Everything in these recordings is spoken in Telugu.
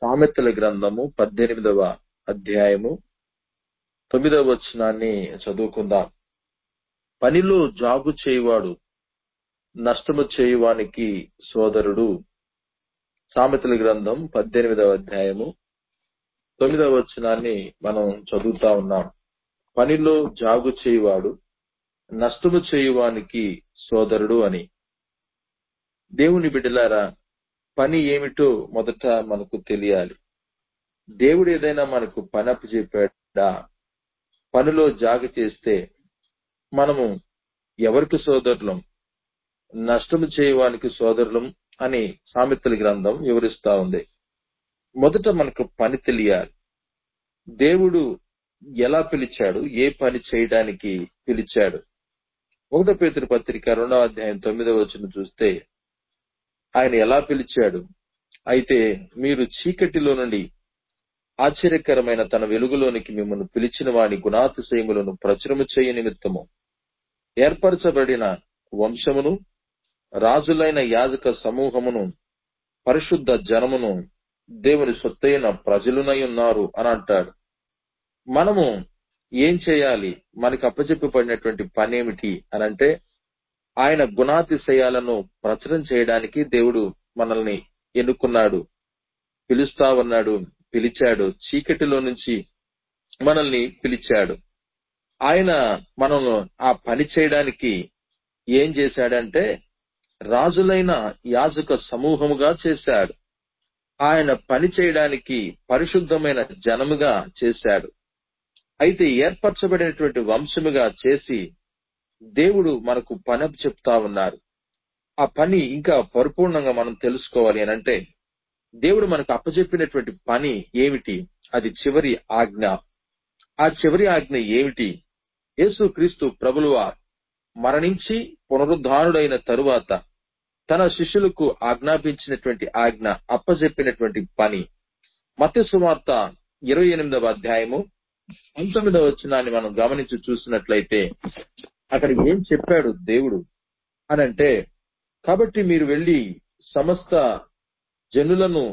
సామెతల గ్రంథము పద్దెనిమిదవ అధ్యాయము తొమ్మిదవ వచనాన్ని చదువుకుందాం పనిలో జాగు చేయువాడు నష్టము చేయువానికి సోదరుడు సామెతల గ్రంథం పద్దెనిమిదవ అధ్యాయము తొమ్మిదవ వచనాన్ని మనం చదువుతా ఉన్నాం పనిలో జాగు చేయువాడు నష్టము చేయువానికి సోదరుడు అని దేవుని బిడ్డలారా పని ఏమిటో మొదట మనకు తెలియాలి దేవుడు ఏదైనా మనకు పని అప్పచెప్పాడా పనిలో జాగ చేస్తే మనము ఎవరికి సోదరులం నష్టము చేయవానికి సోదరులం అని సామెతల గ్రంథం వివరిస్తా ఉంది మొదట మనకు పని తెలియాలి దేవుడు ఎలా పిలిచాడు ఏ పని చేయడానికి పిలిచాడు ఒకటో పేతురు పత్రిక రెండవ అధ్యాయం తొమ్మిదవ వచ్చిన చూస్తే ఆయన ఎలా పిలిచాడు అయితే మీరు చీకటిలో నుండి ఆశ్చర్యకరమైన తన వెలుగులోనికి మిమ్మల్ని పిలిచిన వాని గుణాతిశయములను ప్రచురము చేయ నిమిత్తము ఏర్పరచబడిన వంశమును రాజులైన యాజక సమూహమును పరిశుద్ధ జనమును దేవుని సొత్తైన ప్రజలునై ఉన్నారు అని అంటాడు మనము ఏం చేయాలి మనకి అప్పచెప్పబడినటువంటి పని ఏమిటి అని అంటే ఆయన గుణాతిశయాలను ప్రచురం చేయడానికి దేవుడు మనల్ని ఎన్నుకున్నాడు పిలుస్తా ఉన్నాడు పిలిచాడు చీకటిలో నుంచి మనల్ని పిలిచాడు ఆయన మనల్ని ఆ పని చేయడానికి ఏం చేశాడంటే రాజులైన యాజక సమూహముగా చేశాడు ఆయన పని చేయడానికి పరిశుద్ధమైన జనముగా చేశాడు అయితే ఏర్పరచబడినటువంటి వంశముగా చేసి దేవుడు మనకు పని చెప్తా ఉన్నారు ఆ పని ఇంకా పరిపూర్ణంగా మనం తెలుసుకోవాలి అని అంటే దేవుడు మనకు అప్పచెప్పినటువంటి పని ఏమిటి అది చివరి ఆజ్ఞ ఆ చివరి ఆజ్ఞ ఏమిటి యేసు క్రీస్తు ప్రభులువా మరణించి పునరుద్ధానుడైన తరువాత తన శిష్యులకు ఆజ్ఞాపించినటువంటి ఆజ్ఞ అప్పచెప్పినటువంటి పని మత్య సువార్త ఇరవై ఎనిమిదవ అధ్యాయము పంతొమ్మిదవ వచనాన్ని మనం గమనించి చూసినట్లయితే అక్కడ ఏం చెప్పాడు దేవుడు అని అంటే కాబట్టి మీరు వెళ్ళి సమస్త జనులను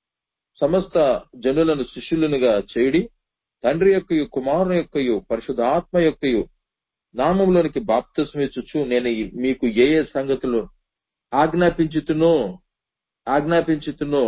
సమస్త జనులను శిష్యులనుగా చేయడి తండ్రి యొక్కయు కుమారుని యొక్కయు పరిశుధాత్మ యొక్కయు నామంలోనికి బాప్తస్మిచ్చుచు నేను మీకు ఏ ఏ సంగతులు ఆజ్ఞాపించుతునో ఆజ్ఞాపించుతునో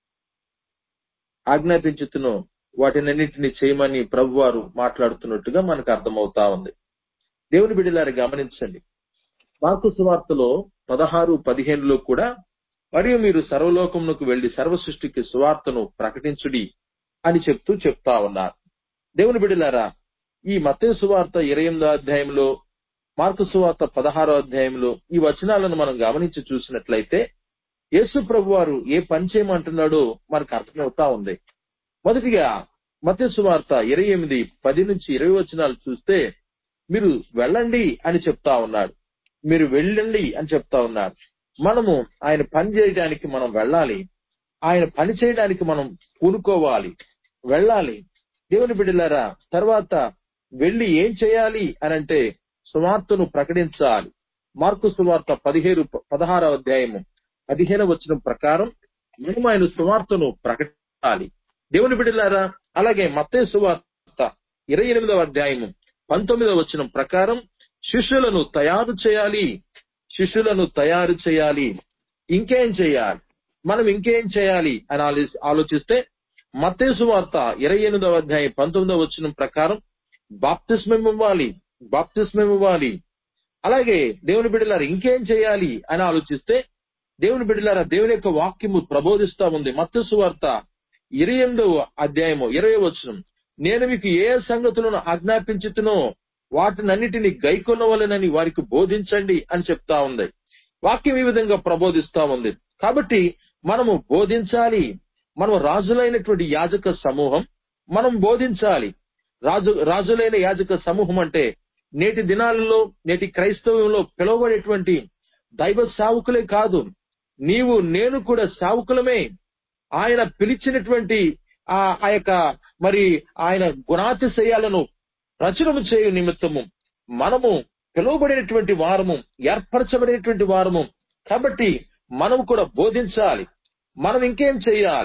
ఆజ్ఞాపించుతునో వాటినన్నింటినీ చేయమని ప్రభువారు మాట్లాడుతున్నట్టుగా మనకు అర్థమవుతా ఉంది దేవుని బిడ్డలారి గమనించండి మార్కు సువార్తలో పదహారు పదిహేనులో కూడా మరియు మీరు సర్వలోకమునకు వెళ్లి సర్వ సృష్టికి సువార్తను ప్రకటించుడి అని చెప్తూ చెప్తా ఉన్నారు దేవుని బిడ్డలారా ఈ మతే సువార్త ఇరవై ఎనిమిదో అధ్యాయంలో మార్కు సువార్త పదహారో అధ్యాయంలో ఈ వచనాలను మనం గమనించి చూసినట్లయితే యేసు ప్రభు వారు ఏ పని చేయమంటున్నాడో మనకు అర్థమవుతా ఉంది మొదటిగా మత్య సువార్త ఇరవై ఎనిమిది పది నుంచి ఇరవై వచనాలు చూస్తే మీరు వెళ్ళండి అని చెప్తా ఉన్నాడు మీరు వెళ్ళండి అని చెప్తా ఉన్నారు మనము ఆయన పని చేయడానికి మనం వెళ్ళాలి ఆయన పని చేయడానికి మనం పూనుకోవాలి వెళ్ళాలి దేవుని బిడ్డలారా తర్వాత వెళ్ళి ఏం చేయాలి అని అంటే సువార్తను ప్రకటించాలి మార్కు సువార్త పదిహేను పదహారవ అధ్యాయము పదిహేను వచ్చిన ప్రకారం మనం ఆయన సువార్తను ప్రకటించాలి దేవుని బిడ్డలారా అలాగే మత్తే సువార్త ఇరవై ఎనిమిదవ అధ్యాయము పంతొమ్మిదవ వచ్చిన ప్రకారం శిష్యులను తయారు చేయాలి శిష్యులను తయారు చేయాలి ఇంకేం చేయాలి మనం ఇంకేం చేయాలి అని ఆలోచిస్తే మత్తేసు వార్త ఇరవై ఎనిమిదవ అధ్యాయం పంతొమ్మిదవ వచ్చిన ప్రకారం బాప్తిస్మం ఇవ్వాలి బాప్తిస్మం ఇవ్వాలి అలాగే దేవుని బిడ్డలారా ఇంకేం చేయాలి అని ఆలోచిస్తే దేవుని బిడ్డలారా దేవుని యొక్క వాక్యము ప్రబోధిస్తా ఉంది మత్తసు వార్త ఇరవై ఎనిమిదవ అధ్యాయము ఇరవై వచనం నేను మీకు ఏ సంగతులను ఆజ్ఞాపించుతునో వాటినన్నిటిని గైకొనవలనని వారికి బోధించండి అని చెప్తా ఉంది వాక్యం ఈ విధంగా ప్రబోధిస్తా ఉంది కాబట్టి మనము బోధించాలి మనం రాజులైనటువంటి యాజక సమూహం మనం బోధించాలి రాజు రాజులైన యాజక సమూహం అంటే నేటి దినాలలో నేటి క్రైస్తవంలో పిలువబడేటువంటి దైవ సావుకులే కాదు నీవు నేను కూడా సావుకులమే ఆయన పిలిచినటువంటి ఆ ఆ యొక్క మరి ఆయన గుణాతిశయాలను ప్రచురము చేయు నిమిత్తము మనము పిలువబడినటువంటి వారము ఏర్పరచబడినటువంటి వారము కాబట్టి మనం కూడా బోధించాలి మనం ఇంకేం చేయాలి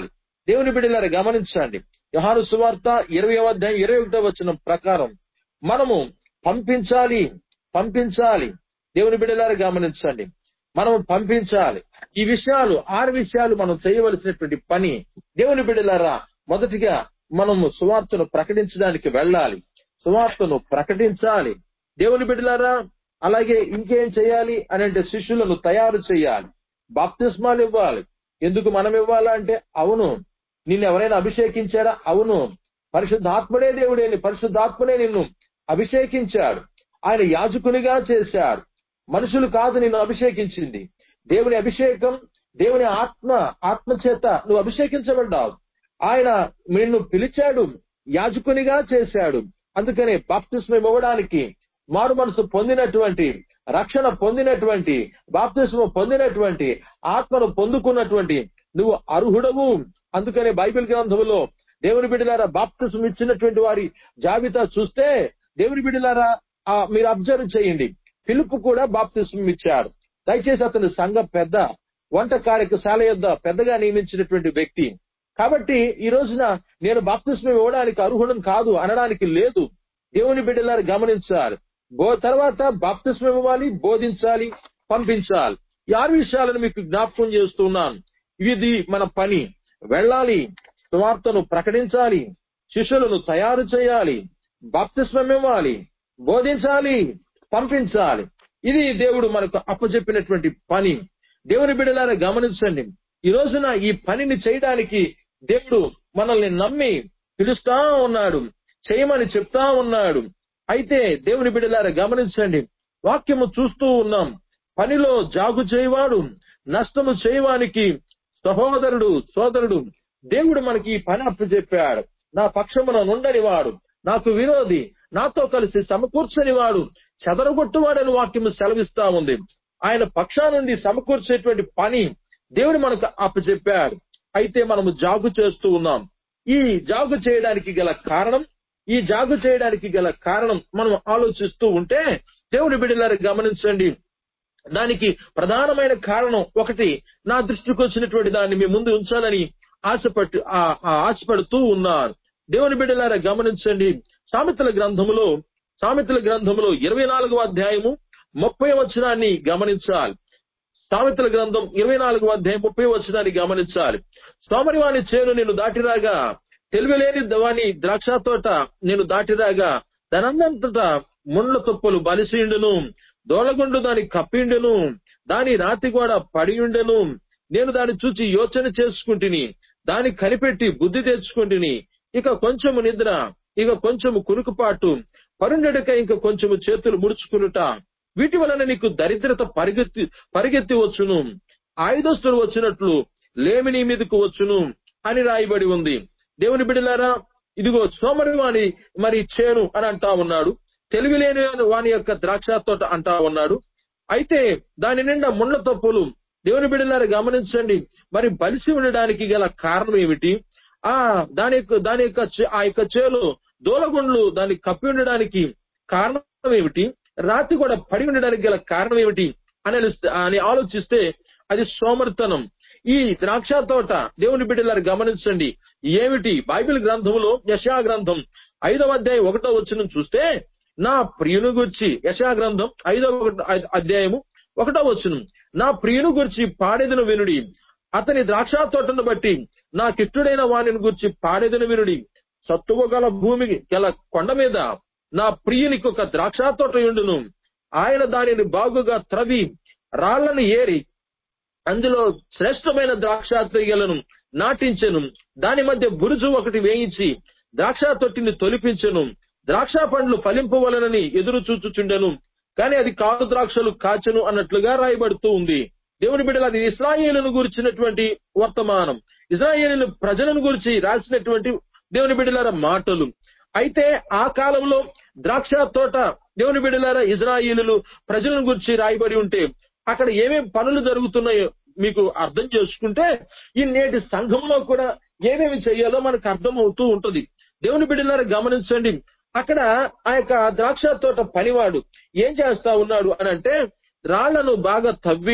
దేవుని బిడ్డలారా గమనించండి యోహాను సువార్త ఇరవై అధ్యాయం ఇరవై ఒకటో వచ్చిన ప్రకారం మనము పంపించాలి పంపించాలి దేవుని బిడ్డలారా గమనించండి మనం పంపించాలి ఈ విషయాలు ఆరు విషయాలు మనం చేయవలసినటువంటి పని దేవుని బిడ్డలారా మొదటిగా మనము సువార్తను ప్రకటించడానికి వెళ్ళాలి సువార్తను ప్రకటించాలి దేవుని బిడ్డలారా అలాగే ఇంకేం చేయాలి అని అంటే శిష్యులను తయారు చేయాలి బాప్తిస్మాలు ఇవ్వాలి ఎందుకు మనం ఇవ్వాలా అంటే అవును నిన్ను ఎవరైనా అభిషేకించారా అవును పరిశుద్ధాత్మడే దేవుడే పరిశుద్ధాత్మనే నిన్ను అభిషేకించాడు ఆయన యాజకునిగా చేశాడు మనుషులు కాదు నిన్ను అభిషేకించింది దేవుని అభిషేకం దేవుని ఆత్మ ఆత్మ చేత నువ్వు అభిషేకించబడ్డావు ఆయన నిన్ను పిలిచాడు యాజకునిగా చేశాడు అందుకనే బాప్తిస్మం ఇవ్వడానికి మారు మనసు పొందినటువంటి రక్షణ పొందినటువంటి బాప్తిస్మం పొందినటువంటి ఆత్మను పొందుకున్నటువంటి నువ్వు అర్హుడవు అందుకనే బైబిల్ గ్రంథములో దేవుని బిడ్డలారా బాప్తిస్మం ఇచ్చినటువంటి వారి జాబితా చూస్తే దేవుని బిడ్డలారా ఆ, మీరు అబ్జర్వ్ చేయండి పిలుపు కూడా బాప్తిస్మం ఇచ్చాడు దయచేసి అతను సంఘ పెద్ద వంట కార్యశాల యొద్ద పెద్దగా నియమించినటువంటి వ్యక్తి కాబట్టి ఈ రోజున నేను బాప్తిస్మం ఇవ్వడానికి అర్హుడం కాదు అనడానికి లేదు దేవుని బిడ్డలారు గమనించాలి బో తర్వాత బాప్తిస్మం ఇవ్వాలి బోధించాలి పంపించాలి ఈ ఆరు విషయాలను మీకు జ్ఞాపకం చేస్తున్నాను ఇది మన పని వెళ్ళాలి సువార్తను ప్రకటించాలి శిష్యులను తయారు చేయాలి బాప్తిస్మం ఇవ్వాలి బోధించాలి పంపించాలి ఇది దేవుడు మనకు అప్పచెప్పినటువంటి పని దేవుని బిడ్డలారా గమనించండి ఈ రోజున ఈ పనిని చేయడానికి దేవుడు మనల్ని నమ్మి పిలుస్తా ఉన్నాడు చేయమని చెప్తా ఉన్నాడు అయితే దేవుని బిడ్డలారా గమనించండి వాక్యము చూస్తూ ఉన్నాం పనిలో జాగు చేయవాడు నష్టము చేయవానికి సహోదరుడు సోదరుడు దేవుడు మనకి ఈ పని అప్పచెప్పాడు నా పక్షమున నుండని వాడు నాకు విరోధి నాతో కలిసి సమకూర్చని వాడు చెదరగొట్టువాడని వాక్యము సెలవిస్తా ఉంది ఆయన పక్షా నుండి సమకూర్చేటువంటి పని దేవుడు మనకు అప్పచెప్పాడు అయితే మనము జాగు చేస్తూ ఉన్నాం ఈ జాగు చేయడానికి గల కారణం ఈ జాగు చేయడానికి గల కారణం మనం ఆలోచిస్తూ ఉంటే దేవుని బిడ్డలారు గమనించండి దానికి ప్రధానమైన కారణం ఒకటి నా దృష్టికి వచ్చినటువంటి దాన్ని మీ ముందు ఉంచాలని ఆశపట్టు ఆ- ఆ ఆశపడుతూ ఉన్నారు దేవుని బిడ్డలారా గమనించండి సామెతల గ్రంథములో సామెతల గ్రంథములో ఇరవై నాలుగవ అధ్యాయము ముప్పై వచనాన్ని గమనించాలి సామెతల గ్రంథం ఇరవై నాలుగవ అధ్యాయం ముప్పై వచనాన్ని గమనించాలి సోమరివాని చేను నేను దాటిరాగా తెలివిలేని వాని ద్రాక్ష తోట నేను దాటిరాగా దానంతటా ముండ్ల తుప్పలు బలిసిండును దోలగుండు దాని కప్పిండును దాని రాతి కూడా పడియుండెను నేను దాన్ని చూచి యోచన చేసుకుంటుని దాన్ని కనిపెట్టి బుద్ధి తెచ్చుకుంటుని ఇక కొంచెము నిద్ర ఇక కొంచెము కునుకుపాటు పరుండెడక ఇంక కొంచెము చేతులు ముడుచుకునుట వీటి వలన నీకు దరిద్రత పరిగెత్తి పరిగెత్తి వచ్చును ఆయుధస్తులు వచ్చినట్లు లేమి నీ మీదకు వచ్చును అని రాయబడి ఉంది దేవుని బిడ్డలారా ఇదిగో సోమరి వాని మరి చేను అని అంటా ఉన్నాడు తెలివి లేని వాని యొక్క ద్రాక్ష తోట అంటా ఉన్నాడు అయితే దాని నిండా ముండ్ల తప్పులు దేవుని బిడ్డలారా గమనించండి మరి బలిసి ఉండడానికి గల కారణం ఏమిటి ఆ దాని యొక్క దాని యొక్క చే- ఆ యొక్క చేలు దూలగుండ్లు దాన్ని కప్పి ఉండడానికి కారణం ఏమిటి రాతి కూడా పడి ఉండడానికి గల కారణం ఏమిటి అని అనిస్తే- అని ఆలోచిస్తే అది సోమర్తనం ఈ ద్రాక్ష తోట దేవుని బిడ్డలారు గమనించండి ఏమిటి బైబిల్ గ్రంథములో యశా గ్రంథం ఐదవ అధ్యాయం ఒకటో వచ్చిన చూస్తే నా ప్రియుని గురించి యశా గ్రంథం ఐదవ ఒకట- ఐ- అధ్యాయము ఒకటో వచ్చును నా ప్రియుని గురించి పాడేదను వినుడి అతని ద్రాక్ష తోటను బట్టి నా కిట్టుడైన వాణిని గురించి పాడేదను వినుడి సత్తువ గల భూమి గల కొండ మీద నా ప్రియునికి ఒక ద్రాక్ష తోట ఉండును ఆయన దానిని బాగుగా త్రవి రాళ్లను ఏరి అందులో శ్రేష్టమైన ద్రాక్ష తీగలను నాటించెను దాని మధ్య బురుజు ఒకటి వేయించి ద్రాక్ష తొట్టిని తొలిపించెను ద్రాక్ష పండ్లు ఫలింపవలనని ఎదురు చూచుచుండెను కానీ అది కాదు ద్రాక్షలు కాచెను అన్నట్లుగా రాయబడుతూ ఉంది దేవుని బిడ్డలు అది ఇస్రాయేలును గురించినటువంటి వర్తమానం ఇస్రాయేలు ప్రజలను గురించి రాసినటువంటి దేవుని బిడ్డలార మాటలు అయితే ఆ కాలంలో ద్రాక్ష తోట దేవుని బిడ్డలారా ఇజ్రాయేలులు ప్రజలను గురించి రాయబడి ఉంటే అక్కడ ఏమేం పనులు జరుగుతున్నాయో మీకు అర్థం చేసుకుంటే ఈ నేటి సంఘంలో కూడా ఏమేమి చేయాలో మనకు అర్థం అవుతూ ఉంటది దేవుని బిడ్డలారా గమనించండి అక్కడ ఆ యొక్క ద్రాక్ష తోట పనివాడు ఏం చేస్తా ఉన్నాడు అని అంటే రాళ్లను బాగా తవ్వి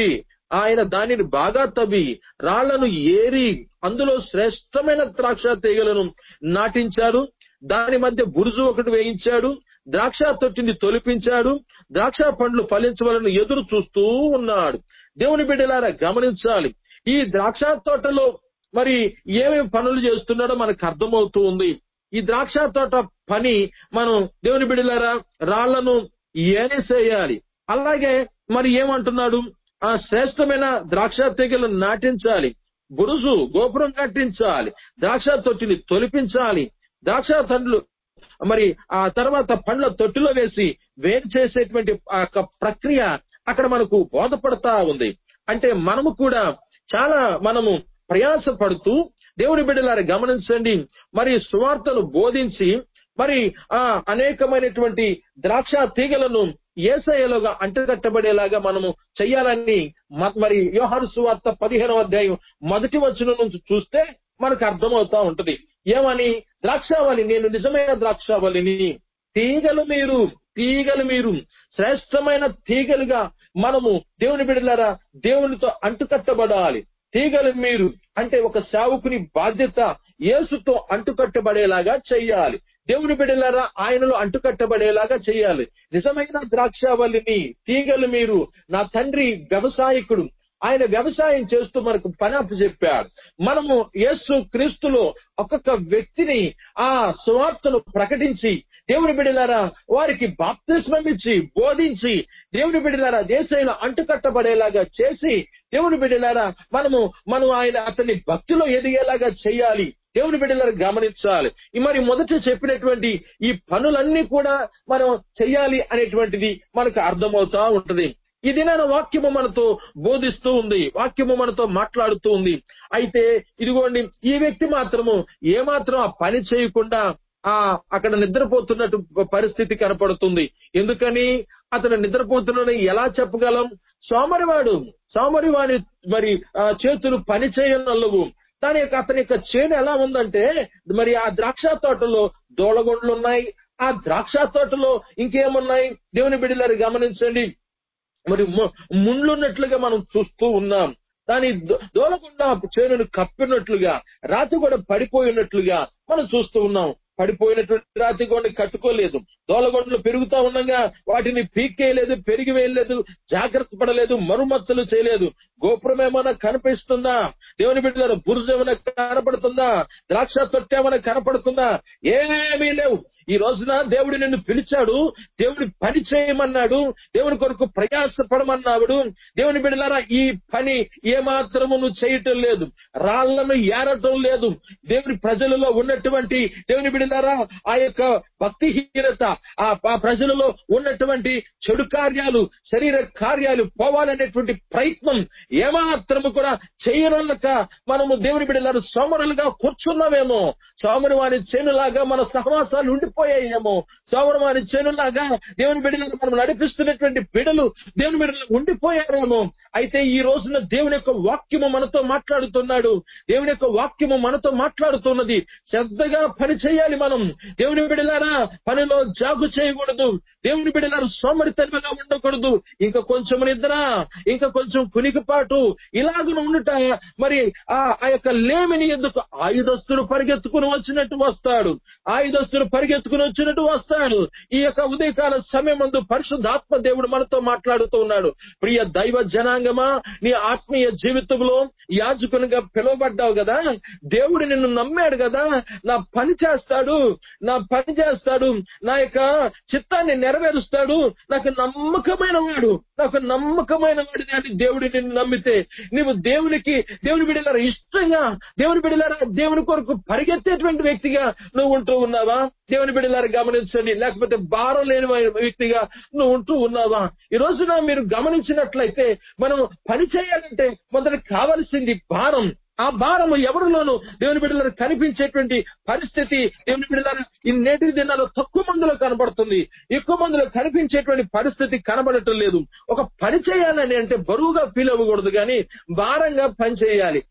ఆయన దానిని బాగా తవ్వి రాళ్లను ఏరి అందులో శ్రేష్టమైన ద్రాక్ష తీగలను నాటించాడు దాని మధ్య బురుజు ఒకటి వేయించాడు ద్రాక్ష తొట్టిని తొలిపించాడు ద్రాక్ష పండ్లు ఫలించవలను ఎదురు చూస్తూ ఉన్నాడు దేవుని బిడ్డలారా గమనించాలి ఈ ద్రాక్ష తోటలో మరి ఏమేమి పనులు చేస్తున్నాడో మనకు అర్థమవుతూ ఉంది ఈ ద్రాక్ష తోట పని మనం దేవుని బిడ్డలారా రాళ్లను ఏనేసేయాలి అలాగే మరి ఏమంటున్నాడు ఆ శ్రేష్టమైన ద్రాక్ష తీగలను నాటించాలి బురుజు గోపురం కట్టించాలి ద్రాక్ష తొట్టిని తొలిపించాలి ద్రాక్ష తండ్రులు మరి ఆ తర్వాత పండ్ల తొట్టిలో వేసి వేరు చేసేటువంటి ఆ యొక్క ప్రక్రియ అక్కడ మనకు బోధపడతా ఉంది అంటే మనము కూడా చాలా మనము ప్రయాసపడుతూ దేవుని బిడ్డలారా గమనించండి మరి సువార్తను బోధించి మరి ఆ అనేకమైనటువంటి ద్రాక్ష తీగలను ఏసయలుగా అంటగట్టబడేలాగా మనము చెయ్యాలని మ- మరి యోహాను సువార్త పదిహేనవ అధ్యాయం మొదటి వచనం నుంచి చూస్తే మనకు అర్థమవుతా ఉంటది ఏమని ద్రాక్షావళి నేను నిజమైన ద్రాక్షావళిని తీగలు మీరు తీగలు మీరు శ్రేష్టమైన తీగలుగా మనము దేవుని బిడ్డలారా దేవునితో అంటుకట్టబడాలి తీగలు మీరు అంటే ఒక సేవకుని బాధ్యత యేసుతో అంటుకట్టబడేలాగా చెయ్యాలి దేవుని బిడ్డలారా ఆయనలో అంటుకట్టబడేలాగా చేయాలి నిజమైన ద్రాక్షావల్లిని తీగలు మీరు నా తండ్రి వ్యవసాయకుడు ఆయన వ్యవసాయం చేస్తూ మనకు పని అప్పచెప్పాడు మనము యేసు క్రీస్తులో ఒక్కొక్క వ్యక్తిని ఆ సువార్తను ప్రకటించి దేవుని బిడ్డలారా వారికి బాప్తిస్మం ఇచ్చి బోధించి దేవుని బిడ్డలారా దేశంలో అంటుకట్టబడేలాగా చేసి దేవుని బిడ్డలారా మనము మనం ఆయన అతన్ని భక్తిలో ఎదిగేలాగా చేయాలి దేవుని బిడ్డలారా గమనించాలి ఈ మరి మొదట చెప్పినటువంటి ఈ పనులన్నీ కూడా మనం చెయ్యాలి అనేటువంటిది మనకు అర్థమవుతా ఉంటది ఈ దినాన వాక్యము మనతో బోధిస్తూ ఉంది వాక్యము మనతో మాట్లాడుతూ ఉంది అయితే ఇదిగోండి ఈ వ్యక్తి మాత్రము ఏమాత్రం ఆ పని చేయకుండా ఆ అక్కడ నిద్రపోతున్నట్టు పరిస్థితి కనపడుతుంది ఎందుకని అతను నిద్రపోతున్నాడని ఎలా చెప్పగలం సోమరివాడు సోమరివాడి మరి ఆ చేతులు పని చేయనల్లవు దాని యొక్క అతని యొక్క చేను ఎలా ఉందంటే మరి ఆ ద్రాక్ష తోటలో దోళగొండ్లు ఉన్నాయి ఆ ద్రాక్ష తోటలో ఇంకేమున్నాయి దేవుని బిడ్డలారు గమనించండి మరి ము- ముండ్లున్నట్లుగా మనం చూస్తూ ఉన్నాం దాని దో- దోలకుండా చేనును కప్పినట్లుగా రాతి కూడా పడిపోయినట్లుగా మనం చూస్తూ ఉన్నాం పడిపోయినటువంటి రాతి గొండ కట్టుకోలేదు దోలగొండలు పెరుగుతా ఉండగా వాటిని పీక్కేయలేదు పెరిగి వేయలేదు జాగ్రత్త పడలేదు మరుమత్తలు చేయలేదు గోపురం ఏమైనా కనిపిస్తుందా దేవుని బిడ్డల బురుజు ఏమైనా కనపడుతుందా ద్రాక్ష తొట్టె ఏమైనా కనపడుతుందా ఏమీ లేవు ఈ రోజున దేవుడు నిన్ను పిలిచాడు దేవుడి పని చేయమన్నాడు దేవుని కొరకు ప్రయాసపడమన్నాడు దేవుని బిడ్డలారా ఈ పని ఏమాత్రము నువ్వు చేయటం లేదు రాళ్లను ఏరటం లేదు దేవుని ప్రజలలో ఉన్నటువంటి దేవుని బిడ్డలారా ఆ యొక్క భక్తిహీనత ఆ ఆ ప్రజలలో ఉన్నటువంటి చెడు కార్యాలు శరీర కార్యాలు పోవాలనేటువంటి ప్రయత్నం ఏమాత్రము కూడా చేయనక మనము దేవుని బిడ్డలారు సోమరులుగా కూర్చున్నామేమో సోమరు వారి చేనులాగా మన సహవాసాలు ఉండిపోయాయేమో సోమరు వారి చేనులాగా దేవుని బిడ్డలను మనం నడిపిస్తున్నటువంటి బిడలు దేవుని బిడ్డలు ఉండిపోయారేమో అయితే ఈ రోజున దేవుని యొక్క వాక్యము మనతో మాట్లాడుతున్నాడు దేవుని యొక్క వాక్యము మనతో మాట్లాడుతున్నది శ్రద్ధగా పని చేయాలి మనం దేవుని బిడ్డలారా పనిలో జాగు చేయకూడదు దేవుని బిడ్డలారా సోమరితనంగా ఉండకూడదు ఇంకా కొంచెం నిద్ర ఇంకా కొంచెం కునికిపాటు ఇలాగ ఉండుట మరి ఆ ఆ యొక్క లేమిని ఎందుకు ఆయుధస్తుడు పరిగెత్తుకుని వచ్చినట్టు వస్తాడు ఆయుధస్తుడు పరిగెత్తుకుని వచ్చినట్టు వస్తాడు ఈ యొక్క ఉదయకాల సమయం ముందు పరిశుద్ధాత్మ దేవుడు మనతో మాట్లాడుతూ ఉన్నాడు ప్రియ దైవ జనాంగమా నీ ఆత్మీయ జీవితంలో యాజకునిగా పిలువబడ్డావు కదా దేవుడు నిన్ను నమ్మాడు కదా నా పని చేస్తాడు నా పని చేస్తాడు నా యొక్క చిత్తాన్ని నెరవేరుస్తాడు నాకు నమ్మకమైన వాడు నాకు నమ్మకమైన వాడిని అని దేవుడు నిన్ను నమ్మితే నీవు దేవునికి దేవుని బిడ్డలారా ఇష్టంగా దేవుని బిడ్డలారా దేవుని కొరకు పరిగెత్తేటువంటి వ్యక్తిగా నువ్వు ఉంటూ ఉన్నావా దేవుని బిడ్డలారా గమనించండి లేకపోతే భారం లేని వ్యక్తిగా నువ్వు ఉంటూ ఉన్నావా ఈ రోజున మీరు గమనించినట్లయితే మనం పని చేయాలంటే మొదట కావలసింది భారం ఆ భారము ఎవరిలోనూ దేవుని బిడ్డలకు కనిపించేటువంటి పరిస్థితి దేవుని బిడ్డల ఈ నేటి దినాల్లో తక్కువ మందిలో కనబడుతుంది ఎక్కువ మందిలో కనిపించేటువంటి పరిస్థితి కనబడటం లేదు ఒక పని చేయాలని అంటే బరువుగా ఫీల్ అవ్వకూడదు కానీ భారంగా పని చేయాలి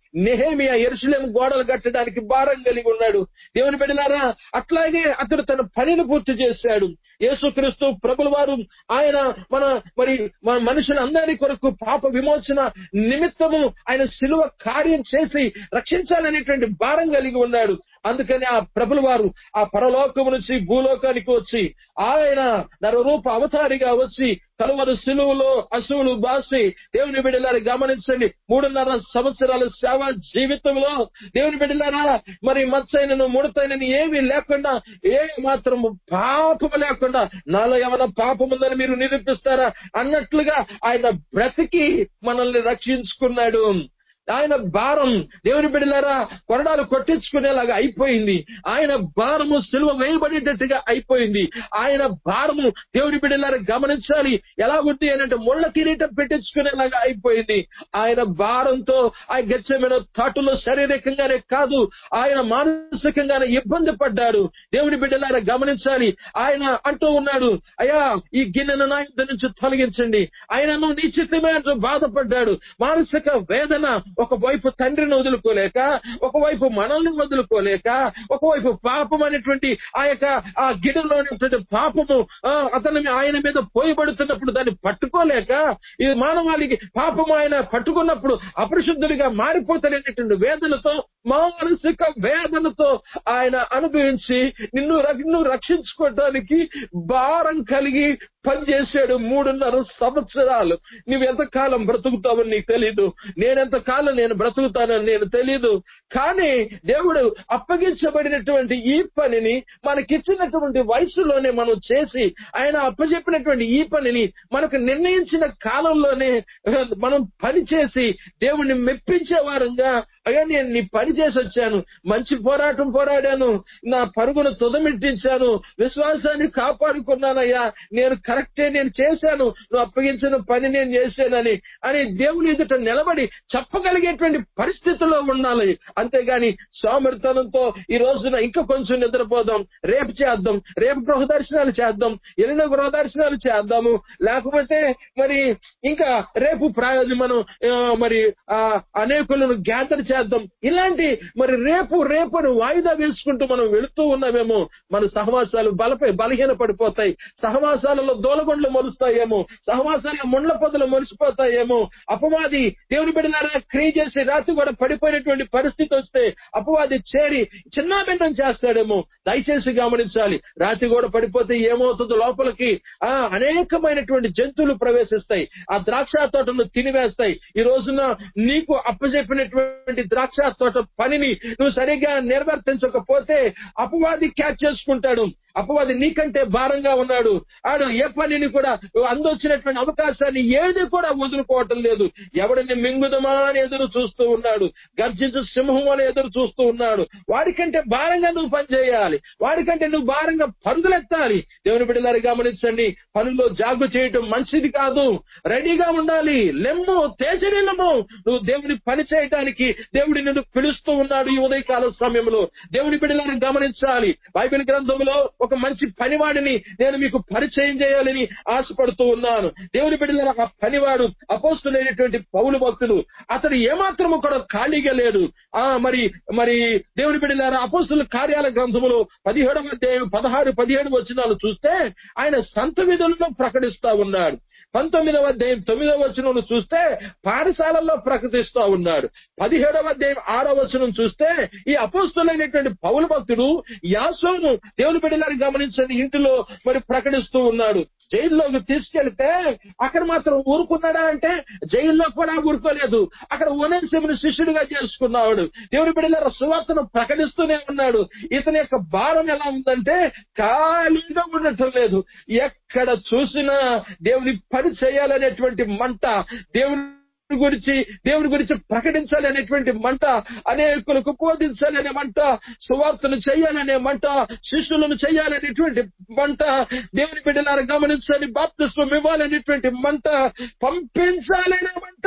నెహేమియా ఎరుసలేం గోడలు కట్టడానికి భారం కలిగి ఉన్నాడు దేవుని బిడ్డలారా అట్లాగే అతడు తన పనిని పూర్తి చేశాడు యేసుక్రీస్తు ప్రభుల వారు ఆయన మన మరి మన మనుషులందరి కొరకు పాప విమోచన నిమిత్తము ఆయన శిలువ కార్యం చేసి రక్షించాలనేటువంటి భారం కలిగి ఉన్నాడు అందుకని ఆ ప్రభుల వారు ఆ పరలోకము నుంచి భూలోకానికి వచ్చి ఆయన నరరూప అవతారిగా వచ్చి కలువరు సిలువలో అసువులు బాసి దేవుని బిడ్డలారా గమనించండి మూడున్నర సంవత్సరాల సేవ జీవితంలో దేవుని బిడ్డలారా మరి మత్సైనను ముడతైనను ఏమీ లేకుండా ఏ మాత్రం పాపము లేకుండా నాలో ఏమైనా పాపం ఉందని మీరు నిరూపిస్తారా అన్నట్లుగా ఆయన బ్రతికి మనల్ని రక్షించుకున్నాడు ఆయన భారం దేవుని బిడ్డలారా కొరడాలు కొట్టించుకునేలాగా అయిపోయింది ఆయన భారము సిలువ వేయబడేటట్టుగా అయిపోయింది ఆయన భారము దేవుని బిడ్డలారా గమనించాలి ఎలా ఉంది అని అంటే ముళ్ళ కిరీటం పెట్టించుకునేలాగా అయిపోయింది ఆయన భారంతో ఆయన గచ్చమైన తాటులో శారీరకంగానే కాదు ఆయన మానసికంగానే ఇబ్బంది పడ్డాడు దేవుని బిడ్డలారా గమనించాలి ఆయన అంటూ ఉన్నాడు అయ్యా ఈ గిన్నెను నా యుద్ధ నుంచి తొలగించండి ఆయనను నీ చిత్తమే అంటూ బాధపడ్డాడు మానసిక వేదన ఒకవైపు తండ్రిని వదులుకోలేక ఒకవైపు మనల్ని వదులుకోలేక ఒకవైపు పాపం అనేటువంటి ఆ యొక్క ఆ గిడలో ఉన్నటువంటి పాపము ఆ, అతని ఆయన మీద పోయబడుతున్నప్పుడు దాన్ని పట్టుకోలేక ఈ మానవాళికి పాపము ఆయన పట్టుకున్నప్పుడు అపరిశుద్ధుడిగా మారిపోతాడనేటువంటి వేదనతో మానసిక వేదనతో ఆయన అనుభవించి నిన్ను ర- నిన్ను రక్షించుకోవడానికి భారం కలిగి పనిచేశాడు మూడున్నర సంవత్సరాలు నువ్వు ఎంతకాలం బ్రతుకుతావని నీకు తెలీదు నేనెంత కాలం నేను బ్రతుకుతానని నేను తెలీదు కానీ దేవుడు అప్పగించబడినటువంటి ఈ పనిని మనకిచ్చినటువంటి వయసులోనే మనం చేసి ఆయన అప్పచెప్పినటువంటి ఈ పనిని మనకు నిర్ణయించిన కాలంలోనే మనం పని చేసి దేవుణ్ణి మెప్పించే వారంగా అయ్యా నేను నీ పని చేసి వచ్చాను మంచి పోరాటం పోరాడాను నా పరుగును తుదమిట్టించాను విశ్వాసాన్ని కాపాడుకున్నానయ్యా నేను కరెక్టే నేను చేశాను నువ్వు అప్పగించిన పని నేను చేశానని అని దేవుని ఎదుట నిలబడి చెప్పగలిగేటువంటి పరిస్థితిలో ఉండాలి అంతేగాని సోమరితనంతో ఈ రోజున ఇంకా కొంచెం నిద్రపోదాం రేపు చేద్దాం రేపు గృహ దర్శనాలు చేద్దాం ఎల్లిన గృహ దర్శనాలు చేద్దాము లేకపోతే మరి ఇంకా రేపు ప్రయోజనం మనం ఆ, మరి ఆ అనేకులను గ్యాదర్ చేద్దాం ఇలాంటి మరి రేపు రేపు అని వాయిదా వేసుకుంటూ మనం వెళుతూ ఉన్నామేమో మన సహవాసాలు బలపై బలహీన పడిపోతాయి సహవాసాలలో దోలగొండలు మొలుస్తాయేమో సహవాసాల ముండ్ల పొదలు మొలిసిపోతాయేమో అపవాది దేవుని బిడ్డలారా క్రియ చేసి రాత్రి కూడా పడిపోయినటువంటి పరిస్థితి వస్తే అపవాది చేరి చిన్నాభిన్నం చేస్తాడేమో దయచేసి గమనించాలి రాత్రి కూడా పడిపోతే ఏమవుతుందో లోపలికి ఆ అనేకమైనటువంటి జంతువులు ప్రవేశిస్తాయి ఆ ద్రాక్ష తోటను తినివేస్తాయి ఈ రోజున నీకు అప్పచెప్పినటువంటి ద్రాక్ష తోట పనిని నువ్వు సరిగా నిర్వర్తించకపోతే అపవాది క్యాచ్ చేసుకుంటాడు అపవాది నీకంటే భారంగా ఉన్నాడు ఆడు ఏ పనిని కూడా అందొచ్చినటువంటి అవకాశాన్ని ఏది కూడా వదులుకోవటం లేదు ఎవడిని మింగుదమా అని ఎదురు చూస్తూ ఉన్నాడు గర్జించు సింహం అని ఎదురు చూస్తూ ఉన్నాడు వాడికంటే భారంగా నువ్వు పని చేయాలి వాడికంటే నువ్వు భారంగా పరుగులెత్తాలి దేవుని బిడ్డలారి గమనించండి పనుల్లో జాగు చేయటం మంచిది కాదు రెడీగా ఉండాలి లెమ్ము తేజరిల్లము నువ్వు దేవుని పని చేయటానికి దేవుడి నిన్ను పిలుస్తూ ఉన్నాడు ఈ ఉదయకాల సమయంలో దేవుని బిడ్డలను గమనించాలి బైబిల్ గ్రంథంలో ఒక మంచి పనివాడిని నేను మీకు పరిచయం చేయాలని ఆశపడుతూ ఉన్నాను దేవుని బిడ్డల ఆ పనివాడు అపోస్తులైనటువంటి పౌలు భక్తులు అతడు ఏమాత్రము కూడా ఖాళీగా లేడు ఆ మరి మరి దేవుని బిడ్డలారా అపోస్తుల కార్యాల గ్రంథములో పదిహేడవ అధ్యాయం పదహారు పదిహేడు వచనాలు చూస్తే ఆయన సంత విధులను ప్రకటిస్తా ఉన్నాడు పంతొమ్మిదవ అధ్యాయం తొమ్మిదవ వచనం చూస్తే పాఠశాలల్లో ప్రకటిస్తా ఉన్నాడు పదిహేడవ అధ్యాయం ఆరో వచనం చూస్తే ఈ అపోస్తులైనటువంటి పౌల భక్తుడు యాసోను దేవుని బిడ్డలారి గమనించండి ఇంటిలో మరి ప్రకటిస్తూ ఉన్నాడు జైల్లోకి తీసుకెళ్తే అక్కడ మాత్రం ఊరుకున్నాడా అంటే జైల్లో కూడా ఊరుకోలేదు అక్కడ ఓనేసిముని శిష్యుడిగా చేసుకున్నాడు దేవుని బిడ్డల సువార్తను ప్రకటిస్తూనే ఉన్నాడు ఇతని యొక్క భారం ఎలా ఉందంటే ఖాళీగా ఉండటం లేదు ఎక్కడ చూసినా దేవుని పని చేయాలనేటువంటి మంట దేవుని గురించి దేవుని గురించి ప్రకటించాలి అనేటువంటి మంట అనేకులకు బోధించాలి అనే మంట సువార్తను చేయాలనే మంట శిష్యులను చేయాలనేటువంటి మంట దేవుని బిడ్డలారా గమనించాలి బాప్తిస్వం ఇవ్వాలనేటువంటి మంట పంపించాలనే మంట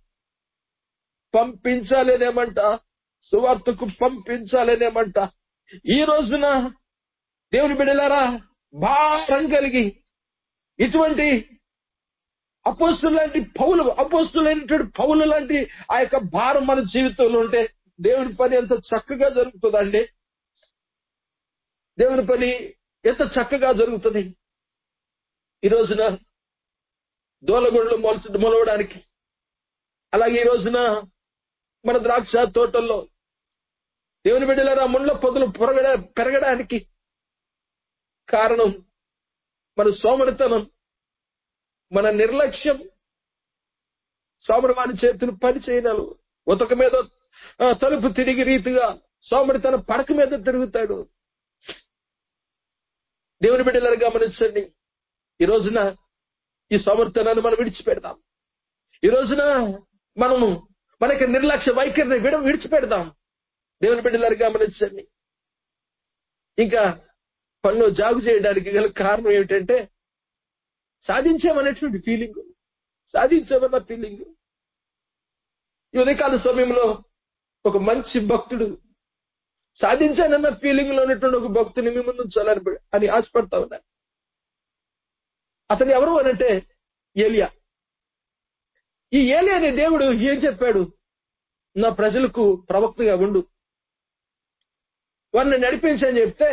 పంపించాలనే మంట సువార్తకు పంపించాలనే మంట ఈ రోజున దేవుని బిడ్డలారా భారం కలిగి ఇటువంటి అపోస్తులు లాంటి పౌలు అపోస్తులైనటువంటి పౌలు లాంటి ఆ యొక్క భారం మన జీవితంలో ఉంటే దేవుని పని ఎంత చక్కగా జరుగుతుందండి దేవుని పని ఎంత చక్కగా జరుగుతుంది ఈ రోజున దోలగొండలు మొలచ మొలవడానికి అలాగే ఈ రోజున మన ద్రాక్ష తోటల్లో దేవుని బిడ్డలారా ముళ్ళ పొదలు పొరగడ పెరగడానికి కారణం మన సోమరితనం మన నిర్లక్ష్యం సోమరవాని చేతులు పని చేయనాలు ఉతక మీద ఆ, తలుపు తిరిగి రీతిగా సోమరితన పడక మీద తిరుగుతాడు దేవుని బిడ్డలను గమనించండి ఈ రోజున ఈ సోమరితనాన్ని మనం విడిచిపెడదాం ఈ రోజున మనము మనకి నిర్లక్ష్య వైఖరిని విడ విడిచిపెడదాం దేవుని బిడ్డలను గమనించండి ఇంకా పనిలో జాగు చేయడానికి గల కారణం ఏమిటంటే సాధించామనేటువంటి ఫీలింగ్ సాధించామన్న ఫీలింగ్ ఈ ఉదయకాల సమయంలో ఒక మంచి భక్తుడు సాధించానన్న ఫీలింగ్ లో ఉన్నటువంటి ఒక భక్తుని మీ ముందు ఉంచాలని అని ఆశపడతా ఉన్నా అతను ఎవరు అనంటే ఏలియా ఈ ఏలియా అనే దేవుడు ఏం చెప్పాడు నా ప్రజలకు ప్రవక్తగా ఉండు వారిని నడిపించని చెప్తే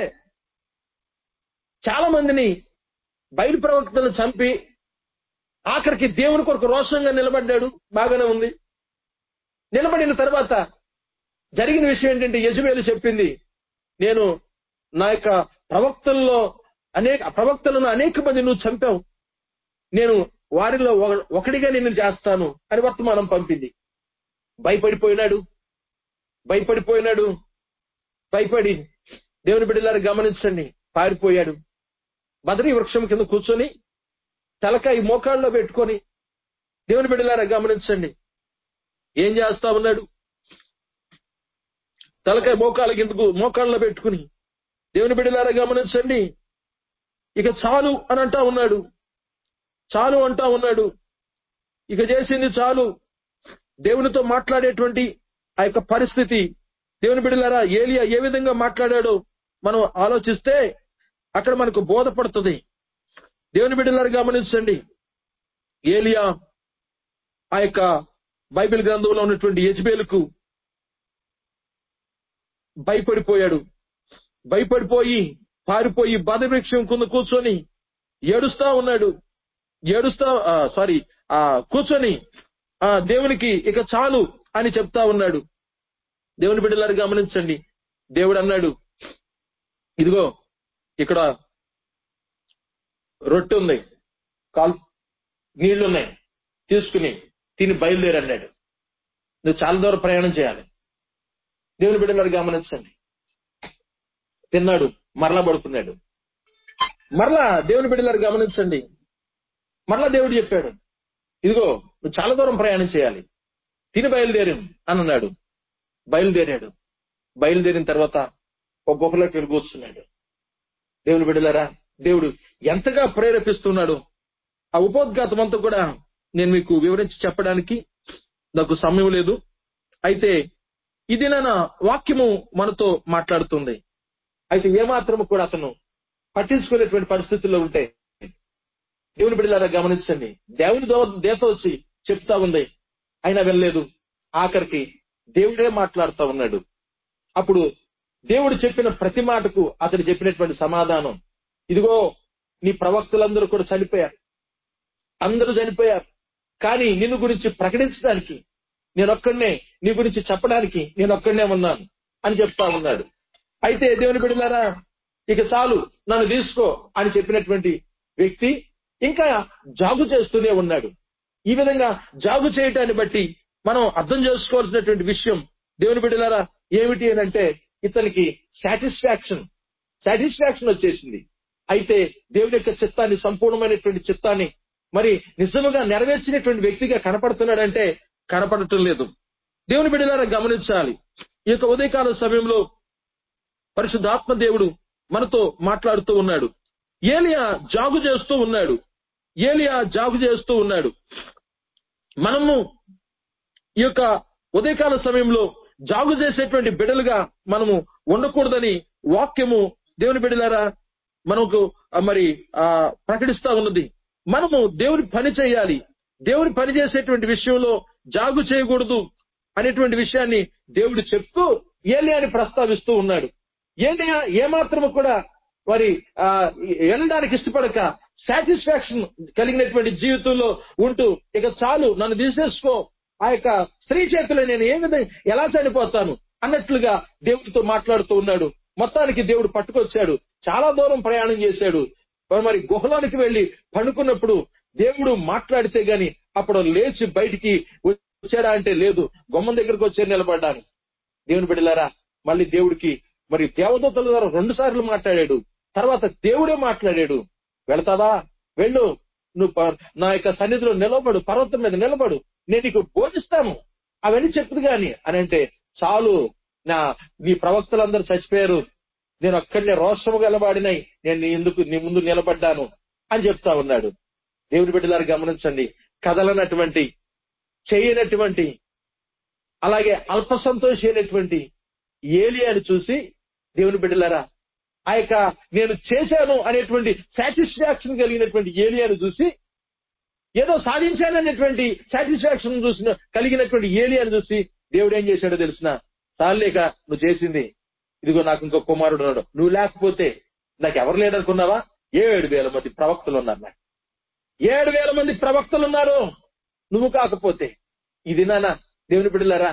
చాలా మందిని బయలు ప్రవక్తలను చంపి ఆఖరికి దేవుని కొరకు రోషంగా నిలబడ్డాడు బాగానే ఉంది నిలబడిన తర్వాత జరిగిన విషయం ఏంటంటే యజమేలు చెప్పింది నేను నా యొక్క ప్రవక్తల్లో అనేక ప్రవక్తలను అనేక మంది నువ్వు చంపావు నేను వారిలో ఒక- ఒకడిగా నిన్ను చేస్తాను అని వర్తమానం పంపింది భయపడిపోయినాడు భయపడిపోయినాడు భయపడి దేవుని బిడ్డలారు గమనించండి పారిపోయాడు బదరీ వృక్షం కింద కూర్చొని తలకాయ మోకాళ్ళలో పెట్టుకొని దేవుని బిడ్డలారా గమనించండి ఏం చేస్తా ఉన్నాడు తలకాయ మోకాళ్ళ కిందకు మోకాళ్ళలో పెట్టుకుని దేవుని బిడ్డలారా గమనించండి ఇక చాలు అని అంటా ఉన్నాడు చాలు అంటా ఉన్నాడు ఇక చేసింది చాలు దేవునితో మాట్లాడేటువంటి ఆ యొక్క పరిస్థితి దేవుని బిడ్డలారా ఏలియా ఏ విధంగా మాట్లాడాడో మనం ఆలోచిస్తే అక్కడ మనకు బోధపడుతుంది దేవుని బిడ్డలారా గమనించండి ఏలియా ఆ యొక్క బైబిల్ గ్రంథంలో ఉన్నటువంటి యజ్బేలుకు భయపడిపోయాడు భయపడిపోయి పారిపోయి బదవృక్షం కింద కూర్చొని ఏడుస్తా ఉన్నాడు ఏడుస్తా సారీ ఆ కూర్చొని ఆ దేవునికి ఇక చాలు అని చెప్తా ఉన్నాడు దేవుని బిడ్డలారు గమనించండి దేవుడు అన్నాడు ఇదిగో ఇక్కడ రొట్టె ఉంది కాల్ నీళ్లున్నాయి తీసుకుని తిని బయలుదేరి అన్నాడు నువ్వు చాలా దూరం ప్రయాణం చేయాలి దేవుని బిడ్డలారు గమనించండి తిన్నాడు మరలా పడుకున్నాడు మరలా దేవుని బిడ్డలారు గమనించండి మరలా దేవుడు చెప్పాడు ఇదిగో నువ్వు చాలా దూరం ప్రయాణం చేయాలి తిని బయలుదేరి అని అన్నాడు బయలుదేరాడు బయలుదేరిన తర్వాత ఒక గుహలోకి వెళ్ళి కూర్చున్నాడు దేవుని బిడ్డలారా దేవుడు ఎంతగా ప్రేరేపిస్తున్నాడు ఆ ఉపోద్ఘాతం అంతా కూడా నేను మీకు వివరించి చెప్పడానికి నాకు సమయం లేదు అయితే ఇది నా వాక్యము మనతో మాట్లాడుతుంది అయితే ఏమాత్రము కూడా అతను పట్టించుకునేటువంటి పరిస్థితుల్లో ఉంటే దేవుని బిడ్డలారా గమనించండి దేవుని దో- దేశ వచ్చి చెప్తా ఉంది అయినా వెళ్ళలేదు ఆఖరికి దేవుడే మాట్లాడుతా ఉన్నాడు అప్పుడు దేవుడు చెప్పిన ప్రతి మాటకు అతడు చెప్పినటువంటి సమాధానం ఇదిగో నీ ప్రవక్తలందరూ కూడా చనిపోయారు అందరూ చనిపోయారు కానీ నిన్ను గురించి ప్రకటించడానికి నేనొక్కడనే నీ గురించి చెప్పడానికి నేను ఒక్కడనే ఉన్నాను అని చెప్తా ఉన్నాడు అయితే దేవుని బిడ్డలారా ఇక చాలు నన్ను తీసుకో అని చెప్పినటువంటి వ్యక్తి ఇంకా జాగు చేస్తూనే ఉన్నాడు ఈ విధంగా జాగు చేయటాన్ని బట్టి మనం అర్థం చేసుకోవాల్సినటువంటి విషయం దేవుని బిడ్డలారా ఏమిటి అని అంటే ఇతనికి సాటిస్ఫాక్షన్ సాటిస్ఫాక్షన్ వచ్చేసింది అయితే దేవుని యొక్క చిత్తాన్ని సంపూర్ణమైనటువంటి చిత్తాన్ని మరి నిజముగా నెరవేర్చినటువంటి వ్యక్తిగా కనపడుతున్నాడంటే కనపడటం లేదు దేవుని బిడ్డలారా గమనించాలి ఈ యొక్క ఉదయకాల సమయంలో పరిశుద్ధాత్మ దేవుడు మనతో మాట్లాడుతూ ఉన్నాడు ఏలియా జాగు చేస్తూ ఉన్నాడు ఏలియా జాగు చేస్తూ ఉన్నాడు మనము ఈ యొక్క ఉదయకాల సమయంలో జాగు చేసేటువంటి బిడలుగా మనము ఉండకూడదని వాక్యము దేవుని బిడలారా మనకు ఆ, మరి ఆ ప్రకటిస్తా ఉన్నది మనము దేవుని పని చేయాలి దేవుని పనిచేసేటువంటి విషయంలో జాగు చేయకూడదు అనేటువంటి విషయాన్ని దేవుడు చెప్తూ ఏలియాని ప్రస్తావిస్తూ ఉన్నాడు ఏలియా ఏమాత్రము కూడా వారి ఆ, వెళ్ళడానికి ఇష్టపడక సాటిస్ఫాక్షన్ కలిగినటువంటి జీవితంలో ఉంటూ ఇక చాలు నన్ను తీసేసుకో ఆ యొక్క స్త్రీ చేతిలో నేను ఏ విధంగా ఎలా చనిపోతాను అన్నట్లుగా దేవుడితో మాట్లాడుతూ ఉన్నాడు మొత్తానికి దేవుడు పట్టుకొచ్చాడు చాలా దూరం ప్రయాణం చేశాడు మరి గుహలోనికి వెళ్లి పడుకున్నప్పుడు దేవుడు మాట్లాడితే గాని అప్పుడు లేచి బయటికి వచ్చాడా అంటే లేదు గుమ్మం దగ్గరకు వచ్చి నిలబడ్డాను దేవుని బిడ్డలారా మళ్ళీ దేవుడికి మరి దేవదూతల ద్వారా రెండు సార్లు మాట్లాడాడు తర్వాత దేవుడే మాట్లాడాడు వెళతావా వెళ్ళు నువ్వు ప- నా యొక్క సన్నిధిలో నిలబడు పర్వతం మీద నిలబడు నేను నీకు బోధిస్తాను అవన్నీ చెప్పుదు గాని అని అంటే చాలు నా నీ ప్రవక్తలందరూ చచ్చిపోయారు నేను అక్కడనే రోషము గలవాడినై నేను నీ ఎందుకు నీ ముందు నిలబడ్డాను అని చెప్తా ఉన్నాడు దేవుని బిడ్డలారు గమనించండి కదలనటువంటి చేయనటువంటి అలాగే అల్ప సంతోషమైనటువంటి ఏలియాని చూసి దేవుని బిడ్డలారా ఆ యొక్క నేను చేశాను అనేటువంటి సాటిస్ఫాక్షన్ కలిగినటువంటి ఏలియాను చూసి ఏదో సాధించాననేటువంటి సాటిస్ఫాక్షన్ చూసిన కలిగినటువంటి ఏలియాను చూసి దేవుడు ఏం చేశాడో తెలిసిన చాలేక నువ్వు చేసింది ఇదిగో నాకు ఇంకో కుమారుడు ఉన్నాడు నువ్వు లేకపోతే నాకు ఎవరు లేడనుకున్నావా ఏడు వేల మంది ప్రవక్తలు ఉన్నారు నాకు ఏడు వేల మంది ప్రవక్తలు ఉన్నారు నువ్వు కాకపోతే ఇది నాన్న దేవుని బిడ్డలారా